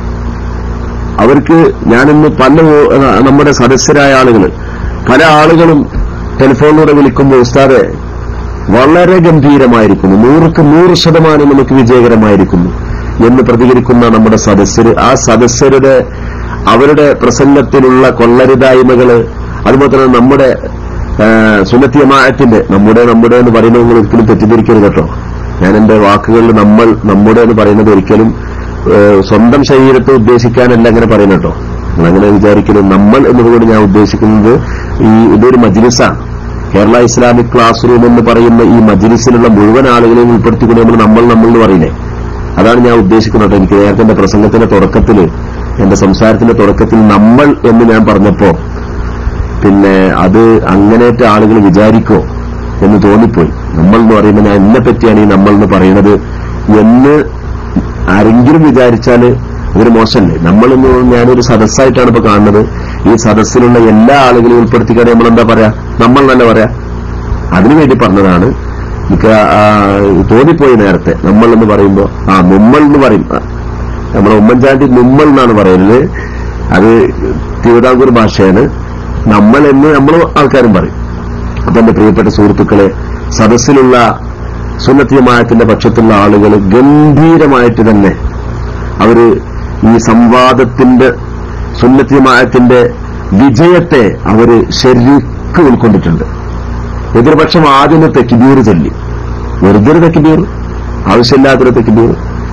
Speaker 1: അവർക്ക് ഞാനിന്ന് പല ഓ- നമ്മുടെ സദസ്യരായ ആളുകൾ പല ആളുകളും ടെലിഫോണിലൂടെ വിളിക്കുമ്പോൾ ഉസ്താദെ വളരെ ഗംഭീരമായിരിക്കുന്നു നൂറുക്ക് നൂറ് ശതമാനം നമുക്ക് വിജയകരമായിരിക്കുന്നു എന്ന് പ്രതികരിക്കുന്ന നമ്മുടെ സദസ്യര് ആ സദസ്യരുടെ അവരുടെ പ്രസംഗത്തിലുള്ള കൊള്ളരുതായ്മകള് അതുപോലെ തന്നെ നമ്മുടെ സുന്നത്തിയമായത്തിന്റെ നമ്മുടെ നമ്മുടെ എന്ന് പറയുന്നത് നിങ്ങൾ ഒരിക്കലും തെറ്റിദ്ധരിക്കരുത് കേട്ടോ ഞാൻ എന്റെ വാക്കുകളിൽ നമ്മൾ നമ്മുടെ എന്ന് പറയുന്നത് ഒരിക്കലും ഏഹ്, സ്വന്തം ശരീരത്തെ ഉദ്ദേശിക്കാനല്ല അങ്ങനെ പറയുന്നത് കേട്ടോ നിങ്ങൾ അങ്ങനെ വിചാരിക്കലും നമ്മൾ എന്നതുകൊണ്ട് ഞാൻ ഉദ്ദേശിക്കുന്നത് ഈ ഇതൊരു മജ്ലിസാണ് കേരള ഇസ്ലാമിക് ക്ലാസ് റൂം എന്ന് പറയുന്ന ഈ മജ്ലിസിലുള്ള മുഴുവൻ ആളുകളെയും ഉൾപ്പെടുത്തിക്കൊണ്ട് നമ്മൾ നമ്മൾ നമ്മൾ എന്ന് പറയില്ലേ അതാണ് ഞാൻ ഉദ്ദേശിക്കുന്നത് എനിക്ക് നേരത്തെ എന്റെ പ്രസംഗത്തിന്റെ തുടക്കത്തിൽ എന്റെ സംസാരത്തിന്റെ തുടക്കത്തിൽ നമ്മൾ എന്ന് ഞാൻ പറഞ്ഞപ്പോ പിന്നെ അത് അങ്ങനെയൊക്കെ ആളുകൾ വിചാരിക്കോ എന്ന് തോന്നിപ്പോയി നമ്മൾ എന്ന് പറയുമ്പോൾ ഞാൻ എന്നെ പറ്റിയാണ് ഈ നമ്മൾ എന്ന് പറയുന്നത് എന്ന് ആരെങ്കിലും വിചാരിച്ചാല് ഇതൊരു മോശമല്ലേ നമ്മളെന്ന് ഞാനൊരു സദസ്സായിട്ടാണ് ഇപ്പൊ കാണുന്നത് ഈ സദസ്സിലുള്ള എല്ലാ ആളുകളെയും ഉൾപ്പെടുത്തിക്കാതെ നമ്മൾ എന്താ പറയാ നമ്മൾ തന്നെ പറയാ അതിനുവേണ്ടി പറഞ്ഞതാണ് എനിക്ക് ആ- ആ തോന്നിപ്പോയി നേരത്തെ നമ്മൾ എന്ന് പറയുമ്പോ ആ മുമ്മൾ എന്ന് പറയും ആ, നമ്മുടെ ഉമ്മൻചാണ്ടി മുമ്മൾ എന്നാണ് പറയുന്നത് അത് തിരുവിതാംകൂർ ഭാഷയാണ് നമ്മൾ എന്ന് നമ്മൾ ആൾക്കാരും പറയും അപ്പൊ എന്റെ പ്രിയപ്പെട്ട സുഹൃത്തുക്കളെ സദസ്സിലുള്ള സുന്നത്തിയമായത്തിന്റെ പക്ഷത്തുള്ള ആളുകൾ ഗംഭീരമായിട്ട് തന്നെ അവര് ഈ സംവാദത്തിന്റെ സുന്നത്തിയമായത്തിന്റെ വിജയത്തെ അവര് ശരിക്കും ഉൾക്കൊണ്ടിട്ടുണ്ട് എതിർപക്ഷം ആദ്യം തെക്കിബീർ ചൊല്ലി വെറുതെ ഒരു തെക്കിബീർ ആവശ്യമില്ലാത്തൊരു തെക്കിബീർ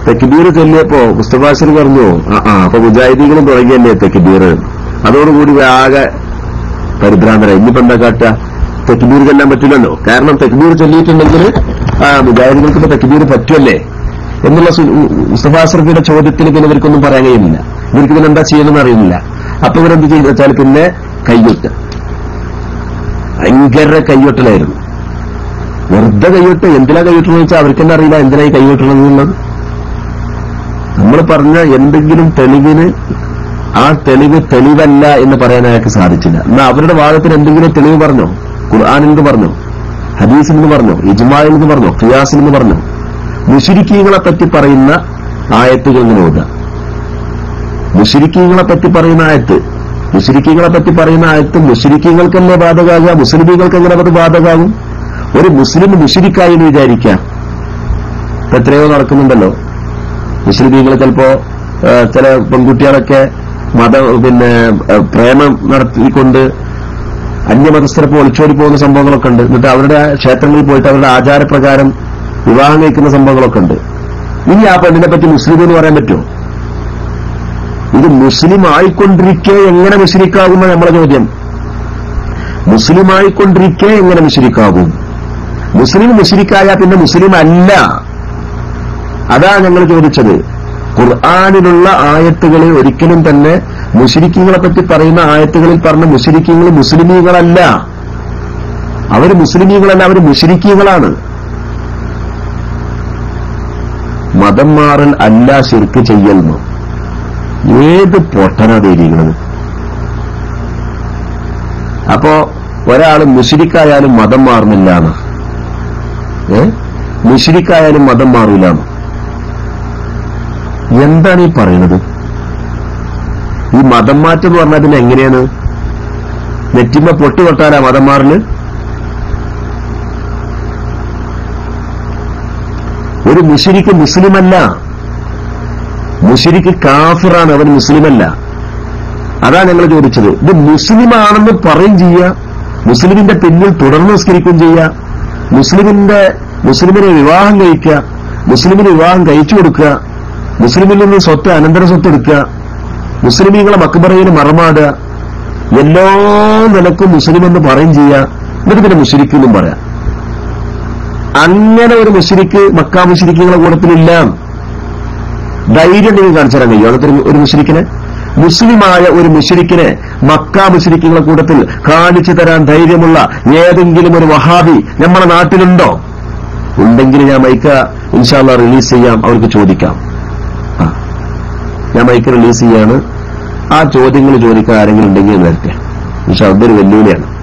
Speaker 1: തെക്കിബീർ ചൊല്ലിയപ്പോ മുസ്തഫാസിർ പറഞ്ഞു ആ ആ അപ്പൊ മുജാഹിദീകളും തുടങ്ങിയല്ലേ തെക്കിബീർ അതോടുകൂടി ആകെ പരിഭ്രാന്തരായി ഇനിയിപ്പോ എന്താ കാട്ടുക തെക്കിബീർ ചെല്ലാൻ പറ്റില്ലല്ലോ കാരണം തെക്കിബീർ ചൊല്ലിയിട്ടുണ്ടെങ്കിൽ ആ മുജാഹിദുകൾക്ക് ഇപ്പൊ തെക്കിബീർ പറ്റുമല്ലേ എന്നുള്ള സു- മുസ്തഫാസർക്കിയുടെ ചോദ്യത്തിന് പിന്നെ ഇവർക്കൊന്നും പറയാൻ കഴിയുന്നില്ല ഇവർക്ക് പിന്നെ എന്താ ചെയ്യണമെന്ന് അറിയുന്നില്ല അപ്പൊ ഇവരെന്ത് ചെയ്തു വെച്ചാൽ പിന്നെ കൈയൊട്ട് ഭയങ്കര കൈയൊട്ടലായിരുന്നു വെറുതെ കൈയൊട്ട് എന്തിനാ കൈയൊട്ടെന്ന് വെച്ചാൽ അവർക്ക് തന്നെ അറിയില്ല എന്തിനായി കൈയൊട്ടണമെന്നുള്ളത് നമ്മൾ പറഞ്ഞ എന്തെങ്കിലും തെളിവിന് ആ തെളിവ് തെളിവല്ല എന്ന് പറയാൻ അയാൾക്ക് സാധിച്ചില്ല എന്നാ അവരുടെ വാദത്തിന് എന്തെങ്കിലും തെളിവ് പറഞ്ഞോ ഖുർആാനിൽ നിന്ന് പറഞ്ഞോ ഹദീസിൽ നിന്ന് പറഞ്ഞോ ഇജ്മായിൽ നിന്ന് പറഞ്ഞോ ഖിയാസിൽ നിന്ന് പറഞ്ഞോ മുഷിരിക്കീങ്ങളെ പറ്റി പറയുന്ന ആയത്തുകൾ ഇങ്ങനെ ഓതുക മുഷിരിക്കീങ്ങളെ പറ്റി പറയുന്ന ആയത്ത് മുഷിരിക്കീങ്ങളെ പറ്റി പറയുന്ന ആയത്ത് മുഷിരിക്കീങ്ങൾക്കല്ലേ ബാധകാകുക മുസ്ലിമീങ്ങൾക്ക് എങ്ങനെ അത് ബാധകാകും ഒരു മുസ്ലിം മുഷിരിക്കായി എന്ന് വിചാരിക്കാം ഇപ്പൊ എത്രയോ നടക്കുന്നുണ്ടല്ലോ മുസ്ലിമീങ്ങൾ ചിലപ്പോ ആ, ചില പെൺകുട്ടികളൊക്കെ മത പിന്നെ ആ, പ്രേമം നടത്തിക്കൊണ്ട് അന്യമതസ്ഥരപ്പ് ഒളിച്ചോടി പോകുന്ന സംഭവങ്ങളൊക്കെ ഉണ്ട് എന്നിട്ട് അവരുടെ ക്ഷേത്രങ്ങളിൽ പോയിട്ട് അവരുടെ ആചാരപ്രകാരം വിവാഹം കഴിക്കുന്ന സംഭവങ്ങളൊക്കെ ഉണ്ട് ഇനി ആ പെണ്ണിനെ പറ്റി മുസ്ലിം എന്ന് പറയാൻ പറ്റുമോ ഇത് മുസ്ലിം ആയിക്കൊണ്ടിരിക്കെ എങ്ങനെ മുസ്ലിക്കാകുന്ന നമ്മളെ ചോദ്യം മുസ്ലിം ആയിക്കൊണ്ടിരിക്കെ എങ്ങനെ മുസ്ലിക്കാകും മുസ്ലിം മുസ്ലിക്കായ പിന്നെ മുസ്ലിം അല്ല അതാ ഞങ്ങൾ ചോദിച്ചത് ഖുർആാനിലുള്ള ആയത്തുകളെ ഒരിക്കലും തന്നെ മുസ്ലിക്കുകളെ പറ്റി പറയുന്ന ആയത്തുകളിൽ പറഞ്ഞ മുസ്ലിക്കുകൾ മുസ്ലിമീങ്ങളല്ല അവര് മുസ്ലിമീങ്ങളല്ല അവര് മുസ്ലിക്കുകളാണ് മതം മാറൽ അല്ല ശിർക്ക് ചെയ്യൽമോ ഏത് പൊട്ടനാ ധൈര്യങ്ങളത് അപ്പോ ഒരാള് മുഷിരിക്കായാലും മതം മാറുന്നില്ല എന്ന് ഏ മുഷിരിക്കായാലും മതം മാറൂല എന്താണ് ഈ പറയുന്നത് ഈ മതം മാറ്റം എന്ന് പറഞ്ഞാൽ പിന്നെ എങ്ങനെയാണ് നെറ്റിമ്മ പൊട്ടി തൊട്ടാലാ മതം മാറല് ഒരു മുഷിരിക്ക് മുസ്ലിമല്ല മുഷിരിക്ക് കാഫിറാണ് അവൻ മുസ്ലിമല്ല അതാ ഞങ്ങൾ ചോദിച്ചത് ഇത് മുസ്ലിമാണെന്ന് പറയും ചെയ്യുക മുസ്ലിമിന്റെ പിന്നിൽ തുടർന്ന് നിസ്കരിക്കുകയും ചെയ്യുക മുസ്ലിമിന്റെ മുസ്ലിമിനെ വിവാഹം കഴിക്കുക മുസ്ലിമിന് വിവാഹം കഴിച്ചു കൊടുക്കുക മുസ്ലിമിൽ നിന്ന് സ്വത്ത് അനന്തര സ്വത്ത് എടുക്കുക മുസ്ലിമീങ്ങളെ മക്ബറയിൽ മറമാടുക എല്ലാ നിലക്കും മുസ്ലിം എന്ന് പറയും ചെയ്യുക എന്നിട്ട് പിന്നെ മുസ്ലിക്കെന്നും പറയാം അങ്ങനെ ഒരു മുസ്ലിക്ക് മക്കാ മുസ്ലിക്കുകളെ കൂട്ടത്തിലില്ല ധൈര്യം ഉണ്ടെങ്കിൽ കാണിച്ചു തരാൻ കഴിയും അതൊക്കെ ഒരു മുസ്ലിക്കിനെ മുസ്ലിമായ ഒരു മുസ്ലിക്കിനെ മക്കാ മുസ്ലിക്കുകളെ കൂട്ടത്തിൽ കാണിച്ചു തരാൻ ധൈര്യമുള്ള ഏതെങ്കിലും ഒരു വഹാബി നമ്മുടെ നാട്ടിലുണ്ടോ ഉണ്ടെങ്കിൽ ഞാൻ മൈക്ക ഇൻഷാല്ല റിലീസ് ചെയ്യാം അവർക്ക് ചോദിക്കാം ആ. ഞാൻ മൈക്ക് റിലീസ് ചെയ്യാണ് ആ ചോദ്യങ്ങൾ ചോദിക്കാൻ ആരെങ്കിലും ഉണ്ടെങ്കിൽ എന്ന് വരട്ടെ പക്ഷെ അതൊരു വെല്ലുവിളിയാണ്